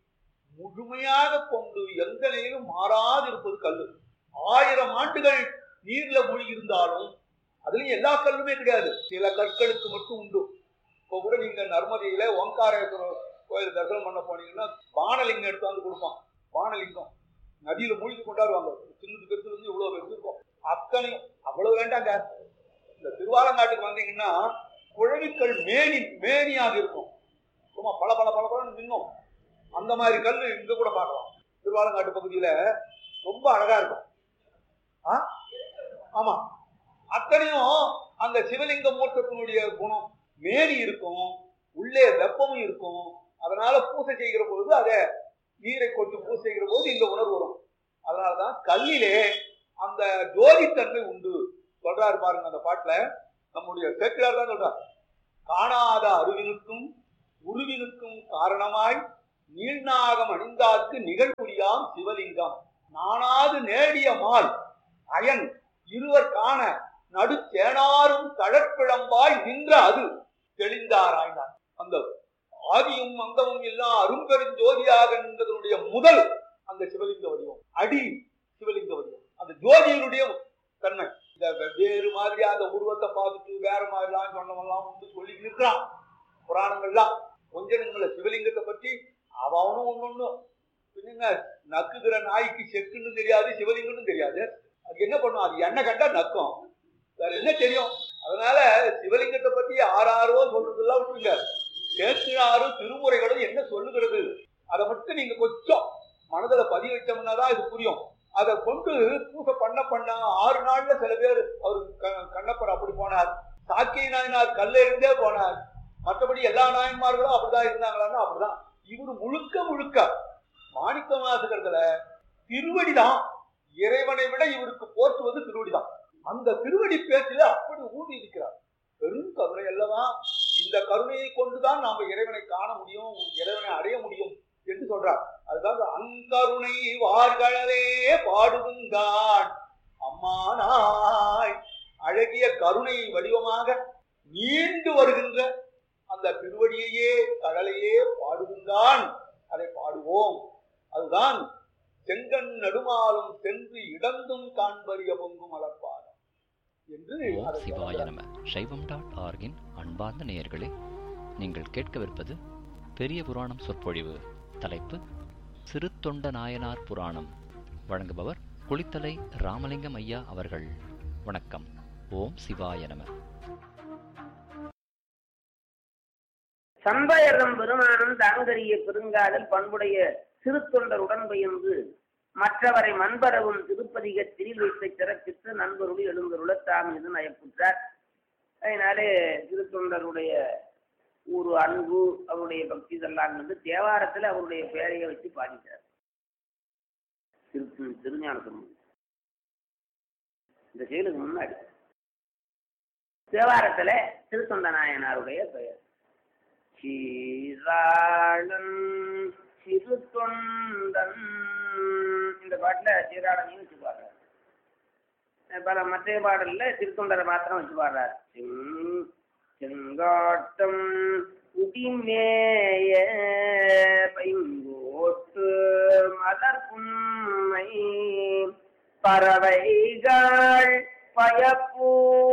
முழுமையாக கொண்டு எந்த நிலையிலும் மாறாது இருப்பது கல்லு ஆயிரம் ஆண்டுகள் நீர்ல மூழ்கி இருந்தாலும் அதுலயும் எல்லா கல்லுமே கிடையாது சில கற்களுக்கு மட்டும் உண்டு இப்போ கூட நீங்க நர்மதியில ஓங்காரேஸ்வரர் கோயில் தரிசனம் பண்ண போனீங்கன்னா பானலிங்கம் எடுத்து வந்து கொடுப்பான் பானலிங்கம் நதியில மூழ்கி கொண்டாடுவாங்க சின்னது பெருசுல இருந்து இவ்வளவு பெருசு இருக்கும் அத்தனையும் அவ்வளவு வேண்டாங்க இந்த திருவாலங்காட்டுக்கு வந்தீங்கன்னா குழவிக்கல் மேனி மேனியாக இருக்கும் சும்மா பல பல பல பலன்னு மின்னும் அந்த மாதிரி கல் இங்க கூட பார்க்கலாம் திருவாலங்காட்டு பகுதியில ரொம்ப அழகா இருக்கும் ஆ? ஆமா அத்தனையும் அந்த சிவலிங்க மூர்த்தத்தினுடைய குணம் மேனி இருக்கும் உள்ளே வெப்பமும் இருக்கும் அதனால பூசை செய்கிற பொழுது அதை நீரை கொண்டு பூசை செய்கிற போது இந்த உணர்வு வரும் அதனாலதான் கல்லிலே அந்த ஜோதித்தன்மை உண்டு சொல்றாரு பாருங்க அந்த பாட்டுல நம்முடைய சேக்கிரார் தான் சொல்றார் காணாத அருவினுக்கும் உருவினுக்கும் காரணமாய் நீள்நாகம் அணிந்தார்க்கு நிகழ்வுரியாம் சிவலிங்கம் நானாது நேடிய மால் அயன் இருவர் காண நடுச்சேனாரும் தழற்பிழம்பாய் நின்ற அது தெளிந்தாராய்ந்தார் அந்த ஆதியும் அங்கமும் எல்லாம் அரும்பெருஞ்சோதியாக நின்றதனுடைய முதல் அந்த சிவலிங்க வடிவம் அடி சிவலிங்க வடிவம் அந்த ஜோதியினுடைய தன்மை இந்த வெவ்வேறு மாதிரியா அந்த உருவத்தை பார்த்துட்டு வேற மாதிரிலாம் சொன்னவெல்லாம் வந்து சொல்லி இருக்கிறான் புராணங்கள்லாம் கொஞ்ச நிமிட சிவலிங்கத்தை பற்றி அவனும் ஒன்னொன்னு பின்ன நக்குகிற நாய்க்கு செக்குன்னு தெரியாது சிவலிங்கம்னு தெரியாது அது என்ன பண்ணும் அது என்ன கண்டா நக்கும் வேற என்ன தெரியும் அதனால சிவலிங்கத்தை பத்தி ஆறாரோ சொல்றதெல்லாம் விட்டுருங்க சேத்தினாரும் திருமுறைகளும் என்ன சொல்லுகிறது அதை மட்டும் நீங்க கொஞ்சம் மனதுல பதிய வச்சோம்னா தான் இது புரியும் அதை கொண்டு பூசை பண்ண பண்ண ஆறு நாள்ல சில பேர் அவர் க- கண்ணப்பர் அப்படி போனார் சாக்கிய நாயனார் கல்ல இருந்தே போனார் மற்றபடி எல்லா நாயன்மார்களும் அப்படிதான் இருந்தாங்களான்னா அப்படிதான் இவர் முழுக்க முழுக்க மாணிக்க வாசகர்கள திருவடிதான் இறைவனை விட இவருக்கு போற்றுவது திருவடிதான் அந்த திருவடி பேச்சில அப்படி ஊதி இருக்கிறார் பெரும் கருணை அல்லவா இந்த கருணையை கொண்டுதான் நாம இறைவனை காண முடியும் இறைவனை அடைய முடியும் என்று சொல்றார் அதுக்காக அங்கருணை வார்களே பாடுதுங்கான் அம்மானாய் அழகிய கருணை வடிவமாக நீண்டு வருகின்ற அந்த திருவடியையே கடலையே பாடுதுங்கான் அதை பாடுவோம் அதுதான் செங்கண் நடுமாலும் சென்று இடந்தும் காண்பறிய பொங்கும் மலர்பாதம் என்று ஓம் அதை சிவாய சொல்கிறார். நம சைவம் டாட் ஆர்கின் அன்பார்ந்த நேயர்களே நீங்கள் கேட்கவிருப்பது பெரிய புராணம் சொற்பொழிவு தலைப்பு சிறு தொண்ட நாயனார் புராணம் வழங்குபவர் குளித்தலை ராமலிங்கம் ஐயா அவர்கள் வணக்கம் ஓம் சிவாய நம சம்பயரம் பெருமானும் தாங்கரிய பெருங்காதல் பண்புடைய திருத்தொண்டர் உடன்பெயர்ந்து மற்றவரை மண்பரவும் திருப்பதிக திரில் வைத்த சிறப்பித்து நண்பருடைய எழுந்தருள தாம் இது நயப்புற்றார் அதனாலே திருத்தொண்டருடைய ஒரு அன்பு அவருடைய பக்தி இதெல்லாம் வந்து தேவாரத்துல அவருடைய பெயரையை வச்சு பாடிட்டார் திரு திருஞான சம்பந்தர். இந்த செயலுக்கு முன்னாடி தேவாரத்துல திருத்தொண்ட நாயனாருடைய பெயர் சீராளன் சிறு தொண்டன் இந்த பாட்டுல சீராளனையும் வச்சு பாடுறாரு பல மற்ற பாடல்ல திருத்தொண்டரை மாத்திரம் வச்சு பாடுறாரு செங்- செங்காட்டம் குடிமேய பைங்கோட்டு மலர் புன்மை பறவைகள் பயப்ப